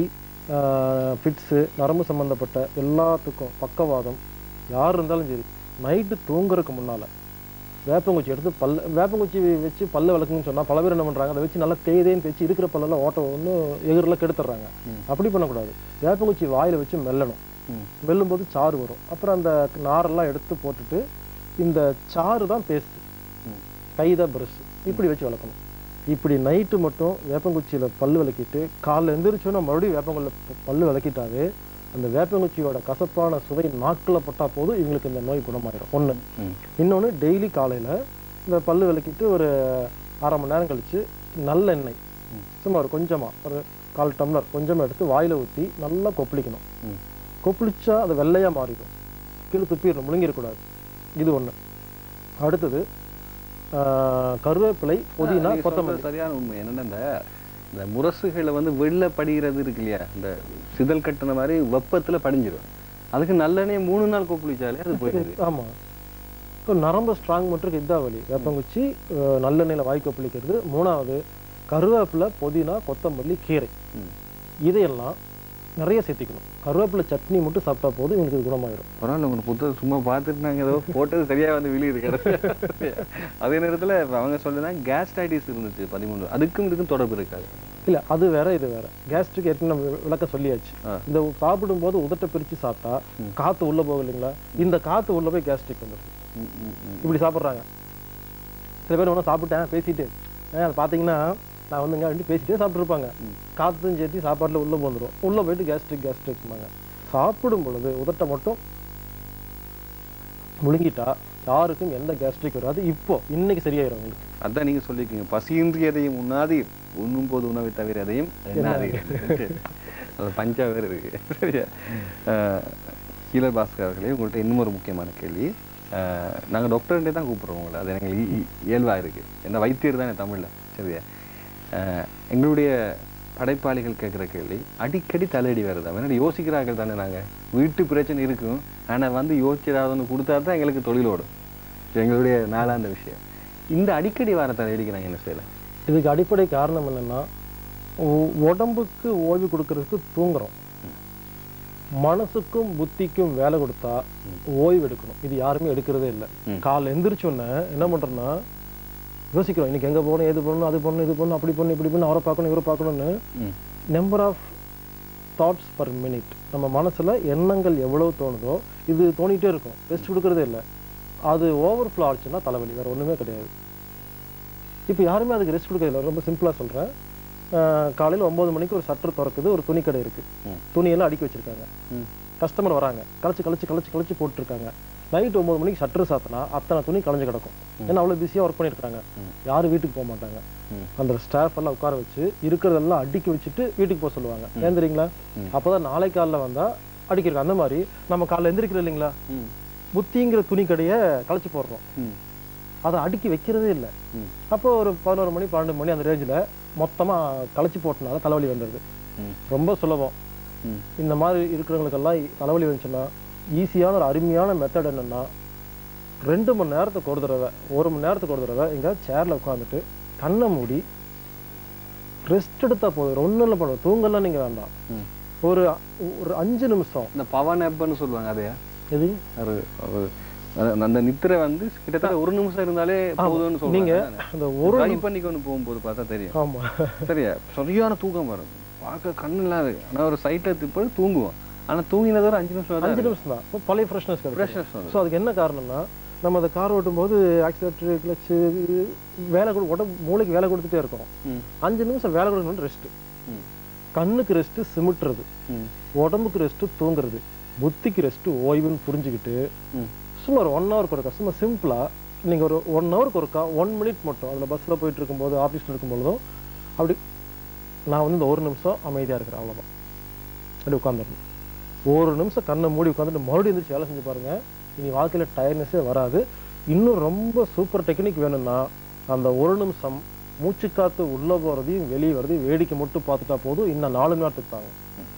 ஃபிட்ஸு நரம்பு சம்மந்தப்பட்ட எல்லாத்துக்கும் பக்கவாதம் யார் இருந்தாலும் சரி நைட்டு தூங்குறதுக்கு முன்னால் வேப்பங்குச்சி எடுத்து பல்ல வேப்பங்குச்சி வச்சு பல்ல விளக்குன்னு சொன்னால் பல பேர் என்ன பண்ணுறாங்க அதை வச்சு நல்லா தேய்தேன்னு தேய்ச்சி இருக்கிற பல்லெல்லாம் ஓட்ட ஒன்று எகிரில் கெடுத்துட்றாங்க அப்படி பண்ணக்கூடாது வேப்பங்குச்சி வாயில் வச்சு மெல்லணும் ம். மெல்லும்போது சாறு வரும் அப்புறம் அந்த நாரெல்லாம் எடுத்து போட்டுட்டு இந்த சாறு தான் பேஸ்ட் ம். கைதா ப்ரஷ் இப்படி வச்சு விளக்கணும் இப்படி நைட்டு மட்டும் வேப்பங்குச்சியில் பல்லு விளக்கிட்டு காலைல எந்திரிச்சோன்னா மறுபடியும் வேப்பங்குள்ள பல்லு விளக்கிட்டாவே அந்த வேப்பங்குச்சியோட கசப்பான சுவை நாக்கில் பட்டா போதும் இவங்களுக்கு இந்த நோய் குணமாயிடும் ஒன்று ம் இன்னொன்று டெய்லி காலையில் இந்த பல்லு விளக்கிட்டு ஒரு அரை மணி நேரம் கழித்து நல்லெண்ணெய் சும்மா ஒரு கொஞ்சமாக ஒரு கால் டம்ளர் கொஞ்சமாக எடுத்து வாயில் ஊற்றி நல்லா கொப்பளிக்கணும் ம். கொப்பளிச்சா அது வெள்ளையாக மாறிடும் கீழே துப்பிடணும் முழுங்கிடக்கூடாது இது ஒன்று அடுத்தது ஆஹ், கருவேப்பிலை புதினா நீங்க கொத்தமல்லி சொல்றது சரியான உண்மை என்னன்னா இந்த இந்த முரசுகளை வந்து வெள்ளை படிகிறது இருக்கு இல்லையா இந்த சிதல் கட்டின மாதிரி வெப்பத்துல படிஞ்சிடும் அதுக்கு நல்லெண்ணெய் மூணு நாள் கொப்பளிச்சாலே அது போயிடுது ஆமாம் ஸோ நரம்பு ஸ்ட்ராங் மட்டும் இதா வலி வேப்பங்குச்சி ஆஹ், நல்லெண்ணெயில் வாய் கொப்பளிக்கிறது மூணாவது கருவேப்பிலை புதினா கொத்தமல்லி கீரை ம். இதையெல்லாம் நிறைய சேர்த்திக்கணும் கருவேப்பிலை சட்னி மட்டும் சாப்பிட்டா போதும் இவங்களுக்கு இது குணமாயிடும் பரவாயில்ல உங்க புத்தகம் சும்மா பார்த்துட்டு நாங்க ஏதோ போட்டது சரியா வந்து விழுது கடைசியா அதே நேரத்துல இப்ப அவங்க சொல்லுதான் கேஸ்டைட்டிஸ் இருந்துச்சு பதிமூணு அதுக்கும் இதுக்கும் தொடர்பு இருக்காது இல்லை அது வேற இது வேற கேஸ்ட்ரிக் ஏற்கனவே நம்ம விளக்க சொல்லியாச்சு ஆ. இந்த சாப்பிடும்போது உதட்டை பிரித்து சாப்பிட்டா காற்று உள்ளே போகும் இல்லைங்களா இந்த காற்று உள்ளே போய் கேஸ்ட்ரிக் வந்துடுது ம், ம், ம். இப்படி சாப்பிட்றாங்க சில பேர் ஒன்றும் சாப்பிட்டேன் பேசிட்டு ஏன் அது பார்த்தீங்கன்னா நான் வந்துங்க அப்படின்ட்டு பேசிட்டே சாப்பிட்ருப்பாங்க காற்றும் சேர்த்து சாப்பாட்டில் உள்ளே வந்துடும் உள்ளே போயிட்டு கேஸ்ட்ரிக் கேஸ்ட்ரிக்மாங்க சாப்பிடும் பொழுது உதட்டை மட்டும் முழுங்கிட்டா யாருக்கும் எந்த கேஸ்ட்ரிக் வராது இப்போ இன்னைக்கு சரியாயிரும் உங்களுக்கு அதான் நீங்க சொல்லிருக்கீங்க பசியின்றி எதையும் உண்ணாது உண்ணும் போது உணவை தவிர எதையும் எண்ணாது அது பஞ்சா வேறு இருக்கு சரியா அஹ், ஹீலர் பாஸ்கர் அவர்களே உங்கள்கிட்ட இன்னும் ஒரு முக்கியமான கேள்வி அஹ், நாங்க டாக்டர்கிட்டே தான் கூப்பிடுறோம் உங்களை அது எனக்கு இ- இ- இயல்பா இருக்கு என்ன வைத்தியர் தானே தமிழ்ல சரியா அஹ், எங்களுடைய படைப்பாளிகள் கேட்குற கேள்வி அடிக்கடி தலையடி வருதா வேணா யோசிக்கிறார்கள் தானே நாங்க வீட்டு பிரச்சனை இருக்கும் ஆனா வந்து யோசிச்சிடாதன்னு கொடுத்தா தான் எங்களுக்கு தொழில் ஓடும் இது எங்களுடைய நாளாந்த விஷயம் இந்த அடிக்கடி வர தலையடிக்கு நாங்க என்ன செய்யலாம் இதுக்கு அடிப்படை காரணம் என்னன்னா உ- உடம்புக்கு ஓய்வு கொடுக்கறதுக்கு தூங்குறோம் மனசுக்கும் புத்திக்கும் வேலை கொடுத்தா ஓய்வு எடுக்கணும் இது யாருமே எடுக்கிறதே இல்லை ம். காலைல எந்திரிச்ச உடனே என்ன பண்றோம்னா யோசிக்கிறோம் இன்னைக்கு எங்க போகணும் எது பண்ணணும் அது பண்ணணும் இது பண்ணணும் அப்படி பண்ணணும் இப்படி பண்ணணும் அவரை பார்க்கணும் இவரை பார்க்கணும்னு ம். Number of thoughts per minute நம்ம மனசுல எண்ணங்கள் எவ்வளவு தோணுதோ இது தோணிட்டே இருக்கும் ரெஸ்ட் கொடுக்கறதே இல்லை அது ஓவர் ஃப்ளோ ஆச்சுன்னா தலைவலி வேற ஒண்ணுமே கிடையாது இப்போ யாருமே அதுக்கு ரெஸ்ட் கொடுக்கறதில்ல ரொம்ப சிம்பிளா சொல்றேன் அஹ் காலையில ஒன்பது மணிக்கு ஒரு சட்டர் திறக்குது ஒரு துணி கடை இருக்கு ம். துணியெல்லாம் அடுக்கி வச்சிருக்காங்க ம். கஸ்டமர் வராங்க கழிச்சு கழிச்சு கழிச்சு கழிச்சு போட்டுருக்காங்க நைட் ஒன்பது மணிக்கு சட்டர் சாத்தினா அத்தனை துணி கலைஞ்சு கிடக்கும் ஏன்னா அவ்வளோ பிஸியாக ஒர்க் பண்ணியிருக்காங்க யாரும் வீட்டுக்கு போக மாட்டாங்க ம். அந்த ஸ்டாஃப் எல்லாம் உட்கார வச்சு இருக்கிறதெல்லாம் அடுக்கி வச்சுட்டு வீட்டுக்கு போக சொல்லுவாங்க ஏன் தெரியுங்களா அப்பதான் நாளை காலைல வந்தா அடிக்கிறோம் அந்த மாதிரி நம்ம காலைல எந்திரிக்கிறோம் இல்லைங்களா ம். புத்திங்கிற துணி கடையை கழிச்சு போடுறோம் ம். அதை அடுக்கி வைக்கிறதே இல்லை ம். அப்போ ஒரு பதினோரு மணி பன்னெண்டு மணி அந்த ரேஞ்சில் மொத்தமாக கழிச்சு போட்டனால தலைவலி வந்துடுது ம். ரொம்ப சுலபம் ம். இந்த மாதிரி இருக்கிறவங்களுக்கெல்லாம் தலைவலி வந்துச்சுன்னா ஈஸியான ஒரு அருமையான மெத்தட் என்னன்னா ரெண்டு மணி நேரத்துக்கு ஒரு தடவை ஒரு மணி நேரத்துக்கு ஒரு தடவை எங்க சேர்ல உட்காந்துட்டு கண்ணை மூடி ரெஸ்ட் எடுத்தா போதும் ஒன்றும் இல்லை பண்ணுவோம் தூங்கலாம் நீங்க வேண்டாம் ம். ஒரு ஒரு அஞ்சு நிமிஷம் இந்த பவன் ஆப்னு சொல்லுவாங்க அதையா எது ஒரு ஒரு அத- அந்த நித்திரை வந்து கிட்டத்தட்ட ஒரு நிமிஷம் இருந்தாலே போதும்னு சொல்லுவாங்க நீங்க அதானே? அந்த ஒரு ட்ரை பண்ணிக்கொண்டு போகும்போது பார்த்தா தெரியும் ஆமா சரியா சரியான தூக்கம் வரும் பார்க்க கண்ணு இல்லாது ஆனா ஒரு சைட்டை திப்படி தூங்குவோம் ஆனா தூங்கினது ஒரு அஞ்சு நிமிஷம் அஞ்சு தான் நிமிஷம் தான் இப்ப பழைய ஃப்ரெஷ்னஸ் கிடைக்கும் ஃப்ரெஷ்னஸ் வந்து ஸோ அதுக்கு என்ன காரணம்னா நம்ம அந்த கார் ஓட்டும் போது ஆக்சிலேட்டர் கிளச்சு வேலை கொடு உடம்பு மூளைக்கு வேலை கொடுத்துட்டே இருக்கோம் ம். அஞ்சு நிமிஷம் வேலை கொடுக்கணும் ரெஸ்ட் ம். கண்ணுக்கு ரெஸ்ட் சிமிட்டுறது ம். உடம்புக்கு ரெஸ்ட் தூங்குறது புத்திக்கு ரெஸ்ட் ஓய்வுன்னு புரிஞ்சுக்கிட்டு ம். சும்மா ஒரு ஒன் ஹவருக்கு ஒருக்கா சும்மா சிம்பிளா நீங்க ஒரு ஒன் ஹவருக்கு ஒருக்கா ஒன் மினிட் மட்டும் அதுல பஸ்ல போயிட்டு இருக்கும்போது ஆஃபீஸில் இருக்கும்பொழுதும் அப்படி நான் வந்து இந்த ஒரு நிமிஷம் அமைதியா இருக்கிறேன் அவ்வளவுதான் அப்படி உட்காந்துடணும் ஒரு நிமிஷம் கண்ணை மூடி உட்காந்துட்டு மறுபடியும் எந்திரிச்சு வேலை செஞ்சு பாருங்க இனி வாழ்க்கையில் டயர்னஸே வராது இன்னும் ரொம்ப சூப்பர் டெக்னிக் வேணும்னா அந்த ஒரு நிமிஷம் மூச்சு காத்து உள்ள போறதையும் வெளியே வரதையும் வேடிக்கை மட்டும் பார்த்துட்டா போதும் இன்னும் நாலு மணி நேரத்துக்கு தாங்க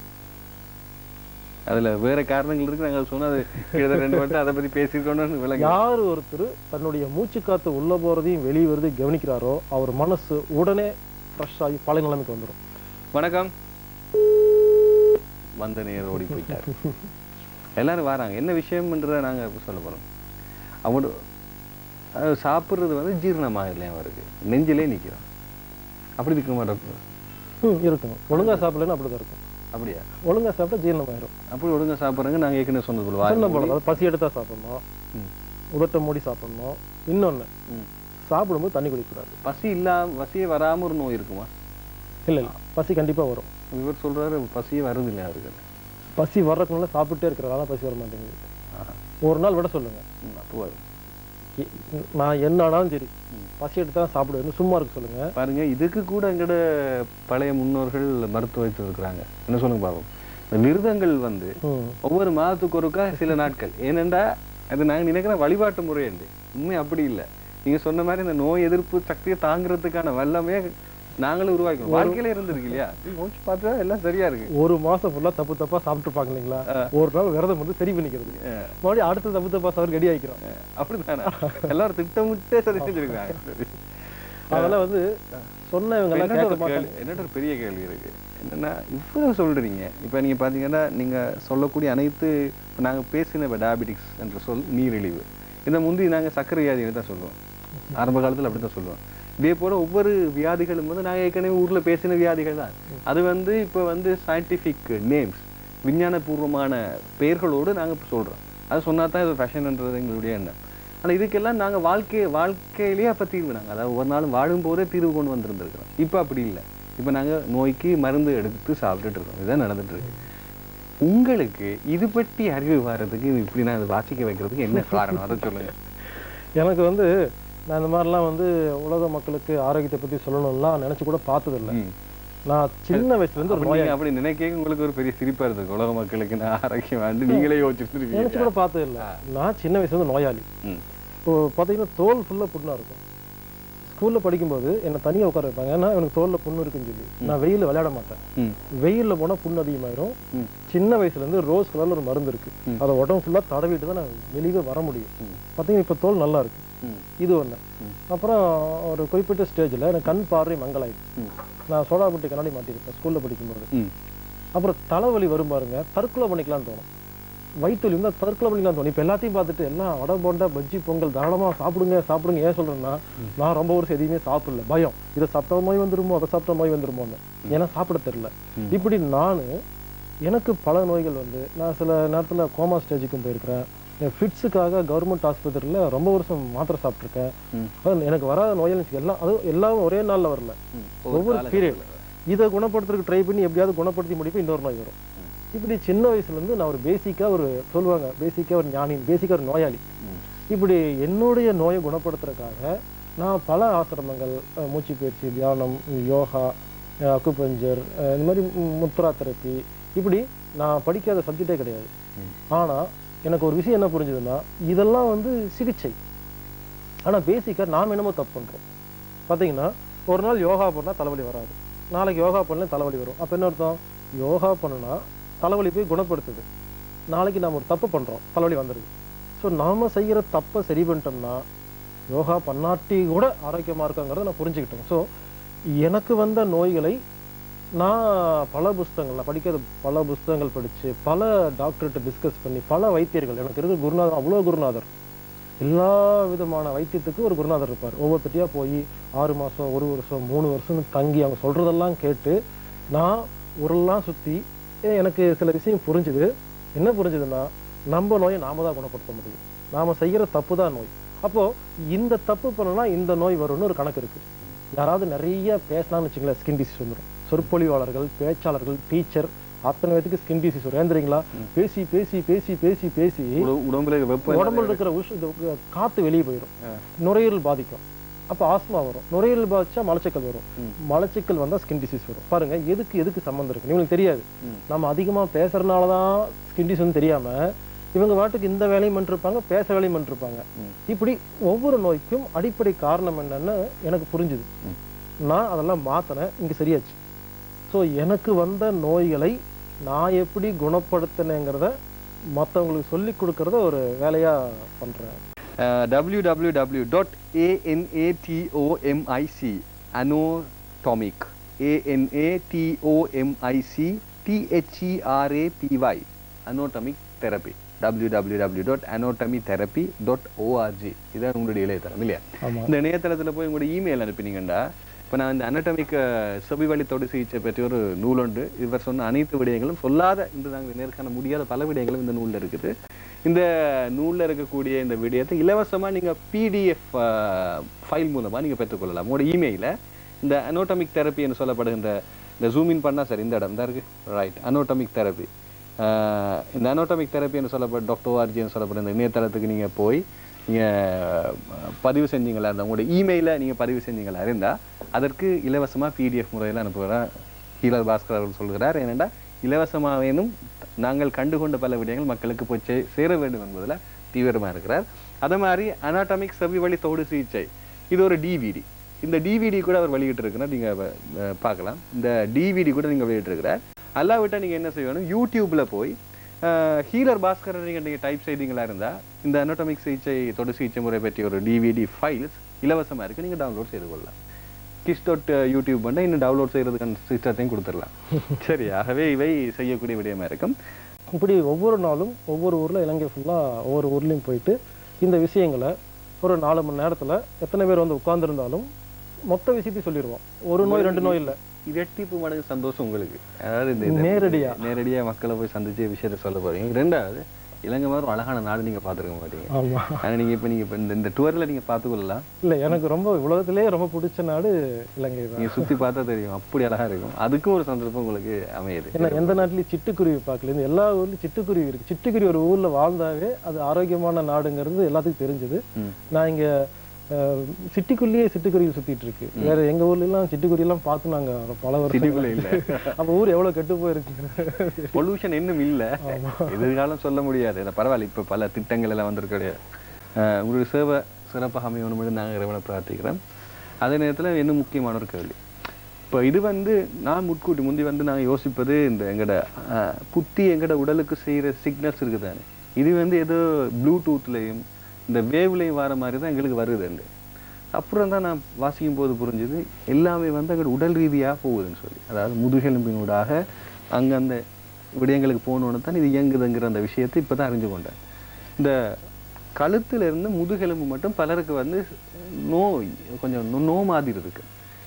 அதுல வேற காரணங்கள் இருக்கு நாங்க சொன்னது கிட்டத்தட்ட ரெண்டு மட்டும் அதை பத்தி பேசியிருக்கோம்னு விளங்க யார் ஒருத்தர் தன்னுடைய மூச்சு காத்து உள்ள போறதையும் வெளியே வரதையும் கவனிக்கிறாரோ அவர் மனசு உடனே ஃப்ரெஷ் ஆகி பழைய நிலைமைக்கு வந்துடும் வணக்கம் வந்த நேரம் ஓடி போயிட்டார் எல்லாரும் வராங்க என்ன விஷயம்ன்றதை நாங்க இப்ப சொல்ல போறோம் அவனு அது சாப்பிடுறது வந்து ஜீரணமாகலையா அவருக்கு நெஞ்சிலே நிக்கிறோம் அப்படி இருக்க மாட்டோம் ம் இருக்கும் ஒழுங்கா சாப்பிடலன்னு அப்படிதான் இருக்கும் அப்படியா ஒழுங்கா சாப்பிட்டா ஜீரணமாயிரும் அப்படி ஒழுங்கா சாப்பிட்றாங்க நாங்க ஏற்கனவே சொன்னது போல வாய் சொன்ன மூடி. போல அதாவது பசி எடுத்தா சாப்பிடணும் ம். உதட்ட மூடி சாப்பிடணும் இன்னொன்னு ம். சாப்பிடும்போது தண்ணி குடிக்கக்கூடாது பசி இல்லாம பசியே வராம ஒரு நோய் இருக்குமா இல்லை இல்லை பசி கண்டிப்பா வரும் இவர் சொல்றாரு பசியே வருது இல்லையா அவருக்கு பசி வர்றதுக்குள்ள சாப்பிட்டே இருக்கிறதால பசி வர மாட்டேங்குது ஆஹா. ஒரு நாள் விட சொல்லுங்க ம், அப்போ வரும் எ- நான் என்ன ஆனாலும் சரி பசி எடுத்து தான் சாப்பிடுவேன்னு சும்மா இருக்க சொல்லுங்க பாருங்க இதுக்கு கூட எங்கட பழைய முன்னோர்கள் மருத்துவ வைத்து இருக்கிறாங்க என்ன சொல்லுங்க பாப்போம் இந்த விரதங்கள் வந்து ம் ஒவ்வொரு மாதத்துக்கு ஒருக்கா சில நாட்கள் ஏனென்றா அது நாங்க நினைக்கிற வழிபாட்டு முறை உண்டு உண்மை அப்படி இல்லை நீங்க சொன்ன மாதிரி இந்த நோய் எதிர்ப்பு சக்தியை தாங்குறதுக்கான வல்லமே நாங்களும் உருவாக்கணும் வாழ்க்கையில இருந்திருக்கு இல்லையா யோசிச்சு பார்த்தா எல்லாம் சரியா இருக்கு ஒரு மாசம் ஃபுல்லா தப்பு தப்பா சாப்பிட்டுருப்பாங்க இல்லைங்களா ஒரு நாள் விரதம் வந்து சரி பண்ணிக்கிறது மறுபடியும் அடுத்த தப்பு தப்பா சாப்பிட ரெடி ஆகிக்கிறோம் அப்படித்தானே எல்லாரும் திட்டமிட்டே சரி செஞ்சிருக்காங்க அதெல்லாம் வந்து சொன்னவங்க எல்லாம் என்னோட கேட்க ஒரு மாட்டாங்க கேள்வி என்னோட ஒரு பெரிய கேள்வி இருக்கு என்னன்னா இவ்வளவு சொல்றீங்க இப்ப நீங்க பாத்தீங்கன்னா நீங்க சொல்லக்கூடிய அனைத்து இப்ப நாங்க பேசின இப்ப டயபெட்டிக்ஸ் என்ற சொல் நீரிழிவு இந்த முந்தி நாங்க சர்க்கரை வியாதின்னு தான் சொல்லுவோம் ஆரம்ப காலத்துல அப்படித்தான் சொல்லுவோம் இதே போல ஒவ்வொரு வியாதிகளும் வந்து நாங்க ஏற்கனவே ஊர்ல பேசின வியாதிகள் தான் அது வந்து இப்ப வந்து சயின்டிபிக் நேம்ஸ் விஞ்ஞானபூர்வமான பெயர்களோடு நாங்க இப்ப சொல்றோம் அது சொன்னா தான் இது ஃபேஷன்ன்றது எங்களுடைய எண்ணம் ஆனா இதுக்கெல்லாம் நாங்க வாழ்க்கை வாழ்க்கையிலேயே அப்ப தீர்வு நாங்க அதாவது ஒரு நாள் வாழும் போதே தீர்வு கொண்டு வந்திருந்திருக்கிறோம் இப்ப அப்படி இல்லை இப்ப நாங்க நோய்க்கு மருந்து எடுத்து சாப்பிட்டுட்டு இருக்கோம் இதுதான் நடந்துட்டு இருக்கு உங்களுக்கு இது பற்றி அறிவு வர்றதுக்கு இது இப்படி நான் இதை வாசிக்க வைக்கிறதுக்கு என்ன காரணம் அதை சொல்லுங்க எனக்கு வந்து நான் இந்த மாதிரிலாம் வந்து உலக மக்களுக்கு ஆரோக்கியத்தை பத்தி சொல்லணும்லாம் நினைச்சு கூட பார்த்ததில்ல ம். நான் சின்ன வயசுல இருந்து ஒரு அப்படி நோய் நீங்க அப்படி நினைக்க உங்களுக்கு ஒரு பெரிய சிரிப்பா இருக்கு உலக மக்களுக்கு நான் ஆரோக்கியம் வேண்டு நீங்களே யோசிச்சுட்டு நினைச்சு இருக்கீங்க கூட பார்த்தது இல்ல நான் சின்ன வயசுல இருந்து நோயாளி ம். இப்போ பார்த்தீங்கன்னா தோல் ஃபுல்லா புண்ணா இருக்கும் ஸ்கூல்ல படிக்கும்போது என்னை தனியா உட்கார வைப்பாங்க ஏன்னா எனக்கு தோல்ல புண்ணு இருக்குன்னு சொல்லி நான் வெயில்ல விளையாட மாட்டேன் ம். வெயில்ல போனா புண்ணு அதிகமாயிரும் ம். சின்ன வயசுல இருந்து ரோஸ் கலர்ல ஒரு மருந்து இருக்கு ம். அதை உடம்பு ஃபுல்லா தடவிட்டு தான் நான் வெளியே வர முடியும் ம். பார்த்தீங்கன்னா இப்போ தோல் நல்லா இருக்கு ம். இது ஒண்ணு ம். அப்புறம் ஒரு குறிப்பிட்ட ஸ்டேஜ்ல எனக்கு கண் பார்வை மங்கலாயிடுச்சு ம். நான் சோடாபுட்டி கண்ணாடி மாட்டிருப்பேன் ஸ்கூல்ல படிக்கும்போது ம். அப்புறம் தலைவலி வரும் பாருங்க தற்கொலை பண்ணிக்கலாம்னு தோணும் வயிற்று வலி இருந்தால் தற்கொலை பண்ணிக்கலாம் தோணும் இப்போ எல்லாத்தையும் பார்த்துட்டு எல்லாம் வடை போண்டா பஜ்ஜி பொங்கல் தாராளமா சாப்பிடுங்க சாப்பிடுங்க ஏன் சொல்றேன்னா நான் ரொம்ப வருஷம் எதையுமே சாப்பிடல பயம் இதை சாப்பிட்ட மாதிரி வந்துருமோ அதை சாப்பிட்ட மாதிரி வந்துருமோன்னு ஏன்னா சாப்பிட தெரியல இப்படி நான் எனக்கு பல நோய்கள் வந்து நான் சில நேரத்துல கோமா ஸ்டேஜுக்கும் போயிருக்கிறேன் ஃபிட்ஸுக்காக கவர்மெண்ட் ஆஸ்பத்திரியில் ரொம்ப வருஷம் மாத்திரை சாப்பிட்ருக்கேன் ம். அது எனக்கு வராத நோய்கள் எல்லாம் அது எல்லாம் ஒரே நாள்ல வரல ம். ஒவ்வொரு பீரியட் இதை குணப்படுத்துறதுக்கு ட்ரை பண்ணி எப்படியாவது குணப்படுத்தி முடிப்போம் இன்னொரு நோய் வரும் இப்படி சின்ன வயசுல இருந்து நான் ஒரு பேசிக்கா ஒரு சொல்லுவாங்க பேசிக்கா ஒரு ஞானி பேசிக்கா ஒரு நோயாளி ம். இப்படி என்னுடைய நோயை குணப்படுத்துறதுக்காக நான் பல ஆசிரமங்கள் அஹ், மூச்சு பயிற்சி தியானம் யோகா அஹ், அக்குபஞ்சர் அஹ், இந்த மாதிரி மு- முத்ரா தெரப்பி இப்படி நான் படிக்காத சப்ஜெக்டே கிடையாது ஆனா எனக்கு ஒரு விஷயம் என்ன புரிஞ்சுதுன்னா இதெல்லாம் வந்து சிகிச்சை ஆனா பேசிக்கா நாம் என்னமோ தப்பு பண்றோம் பாத்தீங்கன்னா ஒரு நாள் யோகா பண்ணா தலைவலி வராது நாளைக்கு யோகா பண்ணல தலைவலி வரும் அப்ப என்ன அர்த்தம் யோகா பண்ணுனா தலைவலி போய் குணப்படுத்துது நாளைக்கு நாம ஒரு தப்பு பண்றோம் தலைவலி வந்துடுது ஸோ நாம செய்யற தப்பை சரி பண்ணிட்டோம்னா யோகா பண்ணாட்டி கூட ஆரோக்கியமா இருக்காங்கிறத நான் புரிஞ்சுக்கிட்டேன் ஸோ எனக்கு வந்த நோய்களை நான் பல புஸ்தகங்கள் நான் படிக்காத பல புஸ்தகங்கள் படிச்சு பல டாக்டர்கிட்ட டிஸ்கஸ் பண்ணி பல வைத்தியர்கள் எனக்கு இருக்க குருநாதர் அவ்வளோ குருநாதர் எல்லா விதமான வைத்தியத்துக்கும் ஒரு குருநாதர் இருப்பார் ஒவ்வொருத்தட்டியா போய் ஆறு மாசம் ஒரு வருஷம் மூணு வருஷம் தங்கி அவங்க சொல்றதெல்லாம் கேட்டு நான் ஊரெல்லாம் சுத்தி ஏ, எனக்கு சில விஷயம் புரிஞ்சுது என்ன புரிஞ்சுதுன்னா நம்ம நோயை நாம தான் குணப்படுத்த முடியும் நாம செய்யற தப்பு தான் நோய் அப்போ இந்த தப்பு பண்ணனா இந்த நோய் வரும்னு ஒரு கணக்கு இருக்கு யாராவது நிறைய பேசினான்னு வச்சுங்களேன் ஸ்கின் டிசீஸ் வந்துடும் சொற்பொழிவாளர்கள் பேச்சாளர்கள் டீச்சர் அத்தனை பேத்துக்கு ஸ்கின் டிசீஸ் வரும் ஏன் தெரியுங்களா பேசி பேசி பேசி பேசி பேசி உட- உடம்புல வெப்பம் உடம்புல இருக்கிற உஷ் இந்த காத்து வெளியே போயிடும் நுரையீரல் பாதிக்கும் அப்போ ஆஸ்மா வரும் நுரையீரல் பாதிச்சா மலச்சிக்கல் வரும் மலச்சிக்கல் வந்தா ஸ்கின் டிசீஸ் வரும் பாருங்க எதுக்கு எதுக்கு சம்மந்தம் இருக்கு உங்களுக்கு தெரியாது நம்ம அதிகமா பேசுறதுனால தான் ஸ்கின் டிசீஸ் தெரியாம இவங்க வாட்டுக்கு இந்த வேலையும் பண்ணிருப்பாங்க பேச வேலையும் பண்ணிருப்பாங்க இப்படி ஒவ்வொரு நோய்க்கும் அடிப்படை காரணம் என்னன்னு எனக்கு புரிஞ்சுது நான் அதெல்லாம் மாத்தினேன் இங்க சரியாச்சு ஸோ எனக்கு வந்த நோய்களை நான் எப்படி குணப்படுத்தினேங்கிறத மற்றவங்களுக்கு சொல்லி கொடுக்கறத ஒரு வேலையா பண்றேன் www.anatomic dot ஏஎன்ஏடிஓஎம்ஐசி அனோடாமிக் ஏஎன்ஏடிஓஎம்ஐசி டிஹெச்இஆர்ஏபிஒய் anatomic therapy www.anatomy dot அனோட்டமி therapy dot O R G இதான் உங்களுடைய இளையதளம் இல்லையா ஆமா. இந்த இணையதளத்துல போய் உங்களுடைய இமெயில் அனுப்பினீங்கண்டா இப்போ நான் இந்த அனட்டமிக் செவி வழி தொடு சிகிச்சை பற்றி ஒரு நூல் உண்டு இவர் சொன்ன அனைத்து விடயங்களும் சொல்லாத இன்று நாங்கள் நேர்காண முடியாத பல விடயங்களும் இந்த நூல்ல இருக்குது இந்த நூல்ல இருக்கக்கூடிய இந்த விடயத்தை இலவசமா நீங்க பிடிஎஃப் ஃபைல் மூலமா நீங்க பெற்றுக்கொள்ளலாம் உங்களோட இமெயில இந்த அனோட்டமிக் தெரப்பி என்று சொல்லப்படுகின்ற இந்த ஜூம் இன் பண்ணா சார் இந்த இடம் தான் இருக்கு ரைட் அனோட்டமிக் தெரப்பி இந்த அனோட்டமிக் தெரப்பி என்று சொல்லப்பட்ட டாக்டர் ஓஆர்ஜின்னு சொல்லப்படுற இந்த இணையதளத்துக்கு நீங்க போய் நீங்க அஹ், பதிவு செஞ்சீங்களா இருந்தால் உங்களோட இமெயில நீங்க பதிவு செஞ்சீங்களா இருந்தா அதற்கு இலவசமா பிடிஎஃப் முறையில் அனுப்புகிறார் ஹீலர் பாஸ்கர் அவர்கள் சொல்கிறார் ஏனென்றா இலவசமாவேனும் நாங்கள் கண்டுகொண்ட பல விடயங்கள் மக்களுக்கு போய் சே- சேர வேண்டும் என்பதில் தீவிரமா இருக்கிறார் அதே மாதிரி அனாட்டமிக் செவி வழி தோடு சிகிச்சை இது ஒரு டிவிடி இந்த டிவிடி கூட அவர் வெளியிட்டு இருக்கிறார் நீங்க அஹ், பார்க்கலாம் இந்த டிவிடி கூட நீங்க வெளியிட்டு இருக்கிறார் அல்லாவிட்டா நீங்க என்ன செய்யணும் யூடியூப்ல போய் ஹீலர் பாஸ்கர் நீங்க நீங்க டைப் செய்தீங்களா இருந்தா இந்த அனோட்டமிக் சிகிச்சை தொடு சிகிச்சை முறை பற்றிய ஒரு டிவிடி ஃபைல்ஸ் இலவசமா இருக்கு நீங்க டவுன்லோட் செய்து கொள்ளலாம் கிஸ் டாட் யூடியூப் பண்ண இன்னும் டவுன்லோட் செய்யறதுக்கான சிஸ்டத்தையும் கொடுத்துடலாம் சரி ஆகவே இவை செய்யக்கூடிய விடயமா இருக்கும் இப்படி ஒவ்வொரு நாளும் ஒவ்வொரு ஊர்ல இலங்கை ஃபுல்லா ஒவ்வொரு ஊர்லயும் போயிட்டு இந்த விஷயங்களை ஒரு நாலு மணி நேரத்துல எத்தனை பேர் வந்து உட்கார்ந்திருந்தாலும் மொத்த விஷயத்தையும் சொல்லிடுவோம் ஒரு நோய் ரெண்டு நோய் இல்லை இரட்டிப்பு மடங்கு சந்தோஷம் உங்களுக்கு அதாவது இந்த- இந்த நேரடியா. நேரடியா மக்களை போய் சந்திச்ச விஷயத்த சொல்ல போறீங்க ரெண்டாவது இலங்கை மாதிரி ஒரு அழகான நாடு நீங்க பார்த்துருக்க மாட்டீங்க ஆமா ஆனா நீங்க இப்ப நீங்க இப்ப இந்த இந்த டூர்ல நீங்க பார்த்துக்கொள்ளலாம் இல்ல எனக்கு ரொம்ப உலகத்திலேயே ரொம்ப பிடிச்ச நாடு இலங்கை தான் நீங்க சுத்தி பார்த்தா தெரியும் அப்படி அழகா இருக்கும் அதுக்கும் ஒரு சந்தர்ப்பம் உங்களுக்கு அமையுது ஏன்னா எந்த நாட்டிலையும் சிட்டுக்குருவி பார்க்கல இந்த எல்லா ஊர்லயும் சிட்டுக்குருவி இருக்கு சிட்டுக்குருவி ஒரு ஊர்ல வாழ்ந்தாவே அது ஆரோக்கியமான நாடுங்கிறது எல்லாத்துக்கும் தெரிஞ்சது ம். நான் இங்க அஹ், சிட்டிக்குள்ளேயே சிட்டுக்குருவி சுத்திட்டு இருக்கு வேற எங்க ஊர்ல எல்லாம் சிட்டுக்குருவி எல்லாம் பார்த்து நாங்க பல வருஷம் சிட்டிக்குள்ள இல்ல அப்ப ஊர் எவ்வளவு கெட்டு போயிருக்கு பொல்யூஷன் இன்னும் இல்ல எதிர்காலம் சொல்ல முடியாது இந்த பரவாயில்ல இப்ப பல திட்டங்கள் எல்லாம் வந்திருக்கு அஹ் உங்களுடைய சேவை சிறப்பாக அமையணும் என்று நாங்கள் இறைவனை பிரார்த்திக்கிறோம் அதே நேரத்துல இன்னும் முக்கியமான ஒரு கேள்வி இப்போ இது வந்து நான் முட்கூட்டி முந்தி வந்து நாங்கள் யோசிப்பது இந்த எங்கட அஹ், புத்தி எங்கட உடலுக்கு செய்யற சிக்னல்ஸ் இருக்குதானே இது வந்து ஏதோ ப்ளூடூத்லேயும் இந்த வேவ்லையும் வர மாதிரி தான் எங்களுக்கு வருதுண்டு அப்புறம் தான் நான் வாசிக்கும் போது புரிஞ்சுது எல்லாமே வந்து அங்கே உடல் ரீதியாக போகுதுன்னு சொல்லி அதாவது முதுகெலும்பினூடாக அங்கே அந்த விடயங்களுக்கு போகணுன்னு தான் இது இயங்குதுங்கிற அந்த விஷயத்தை இப்போ தான் அறிஞ்சு கொண்டேன் இந்த கழுத்துல இருந்து முதுகெலும்பு மட்டும் பலருக்கு வந்து நோய் கொஞ்சம் நோ- நோ மாதிரி இருக்கு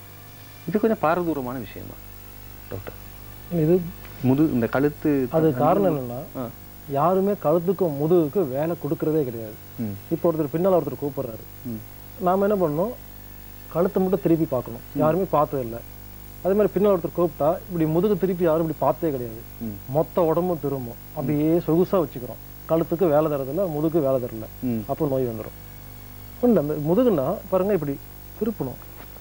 இது கொஞ்சம் பாரதூரமான விஷயமா டாக்டர் இது முது இந்த கழுத்து அது காரணம் என்னன்னா ஆ. யாருமே கழுத்துக்கும் முதுகுக்கும் வேலை கொடுக்கறதே கிடையாது ம். இப்போ ஒருத்தர் பின்னால ஒருத்தர் கூப்பிடுறாரு ம். நாம என்ன பண்ணணும் கழுத்தை மட்டும் திருப்பி பார்க்கணும் யாருமே பார்த்தது இல்லை அதே மாதிரி பின்னால் ஒருத்தர் கூப்பிட்டா இப்படி முதுகு திருப்பி யாரும் இப்படி பார்த்ததே கிடையாது ம். மொத்த உடம்பும் திரும்பும் அப்படியே சொகுசா வச்சுக்கிறோம் கழுத்துக்கு வேலை தரதில்ல முதுகு வேலை தரல ம். அப்போ நோய் வந்துடும் இல்லை அந்த முதுகுன்னா பாருங்க இப்படி திருப்பணும்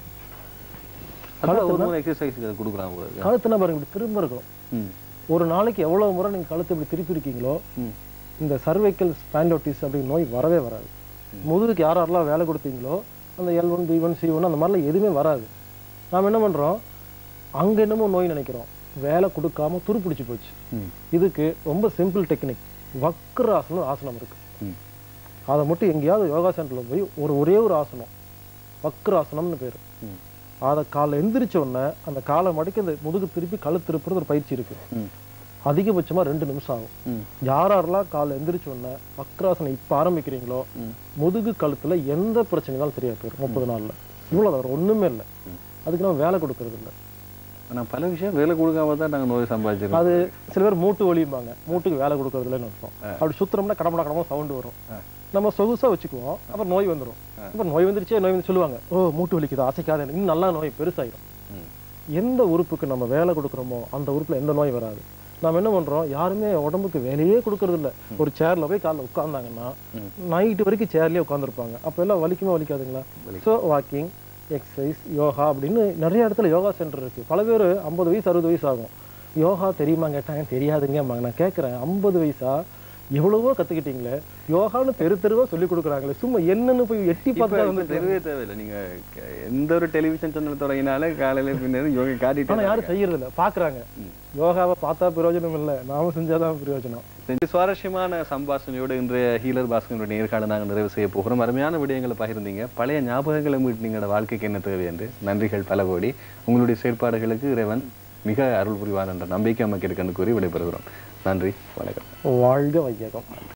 அதான் ஒரு மூணு எக்ஸசைஸ் கொடுக்குறாங்க உங்களுக்கு கழுத்துனா பாருங்க இப்படி திரும்ப இருக்கும் ம் ஒரு நாளைக்கு எவ்வளவு முறை நீங்க கழுத்தை இப்படி திருப்பி இருக்கீங்களோ ம் இந்த சர்வைக்கல் ஸ்பாண்டோட்டிஸ் அப்படிங்கிற நோய் வரவே வராது முதுகுக்கு யார் யாரெல்லாம் வேலை கொடுத்தீங்களோ அந்த L one B one C one அந்த மாதிரிலாம் எதுவுமே வராது நாம் என்ன பண்றோம் அங்க என்னமோ நோய் நினைக்கிறோம் வேலை கொடுக்காம துருப்பிடிச்சு போச்சு ம் இதுக்கு ரொம்ப சிம்பிள் டெக்னிக் வக்ராசனம் ஆசனம் இருக்கு ம் அதை மட்டும் எங்கேயாவது யோகா சென்டர்ல போய் ஒரு ஒரே ஒரு ஆசனம் வக்ராசனம்னு பேர் ம் அதை காலை எந்திரிச்ச உடனே அந்த காலை மடக்கி அந்த முதுகு திருப்பி கழு திருப்புறது ஒரு பயிற்சி இருக்கு ம் அதிகபட்சமா ரெண்டு நிமிஷம் ஆகும் ம் யார் யாரெல்லாம் காலை எந்திரிச்ச உடனே வக்ராசனம் இப்ப ஆரம்பிக்கிறீங்களோ ம். முதுகு கழுத்துல எந்த பிரச்சனைனாலும் தெரியாது போயிடும் முப்பது நாள்ல இவ்வளவு வேற ஒண்ணுமே இல்லை அதுக்கு நம்ம வேலை கொடுக்கறது இல்லை ஆனா பல விஷயம் வேலை கொடுக்காம தான் நாங்க நோய் சம்பாதிச்சிருக்கோம் அது சில பேர் மூட்டு வலிம்பாங்க மூட்டுக்கு வேலை கொடுக்கறது இல்லைன்னு அர்த்தம் அப்படி சுத்துறோம்னா கடமட கடமா சவுண்ட் வரும் நம்ம சொகுசா வச்சுக்குவோம் அப்புறம் நோய் வந்துரும் அப்புறம் நோய் வந்துருச்சே நோய் வந்து சொல்லுவாங்க ஓ மூட்டு வலிக்குது அசைக்காத இன்னும் நல்லா நோய் பெருசாயிரும் ம் எந்த உறுப்புக்கு நம்ம வேலை கொடுக்குறோமோ அந்த உறுப்புல எந்த நோய் வராது நாம் என்ன பண்றோம் யாருமே உடம்புக்கு வேலையே கொடுக்கறது இல்ல ஒரு சேர்ல போய் காலைல உட்கார்ந்தாங்கன்னா நைட்டு வரைக்கும் சேர்லயே உட்காந்துருப்பாங்க அப்ப எல்லாம் வலிக்குமா வலிக்காதுங்களா ஸோ வாக்கிங் எக்ஸசைஸ் யோகா அப்படின்னு நிறைய இடத்துல யோகா சென்டர் இருக்கு பல பேர் ஐம்பது வயசு அறுபது வயசு ஆகும் யோகா தெரியுமா கேட்டாங்க தெரியாதுங்க நான் கேட்குறேன் ஐம்பது வயசா எவ்வளவோ கத்துக்கிட்டீங்களே யோகான்னு தெரு தெருவா சொல்லி கொடுக்குறாங்களே சும்மா என்னன்னு போய் எட்டி இப்ப பார்த்தா இப்ப வந்து தெரியவே தேவையில்லை நீங்க க- எந்த ஒரு டெலிவிஷன் சேனல் தொடங்கினாலே காலையில பின்னாடி யோகா ஆனா காட்டிட்டு யாரும் செய்யறது இல்ல பாக்குறாங்க யோகாவை பார்த்தா பிரயோஜனம் இல்ல நாம செஞ்சாதான் பிரயோஜனம் இந்த சுவாரஸ்யமான சம்பாஷணையோடு இன்றைய ஹீலர் பாஸ்கருடைய நேர்காணல் நாங்கள் நிறைவு செய்ய போகிறோம் அருமையான விடயங்களை பகிர்ந்தீங்க பழைய ஞாபகங்களை மீட்டு நீங்களோட வாழ்க்கைக்கு என்ன தேவை என்று நன்றிகள் பல கோடி உங்களுடைய செயற்பாடுகளுக்கு இறைவன் மிக அருள் புரிவார் என்ற நம்பிக்கை நமக்கு இருக்குன்னு கூறி விடைபெறுகிறோம் நன்றி வணக்கம் வாழ்க வையகம்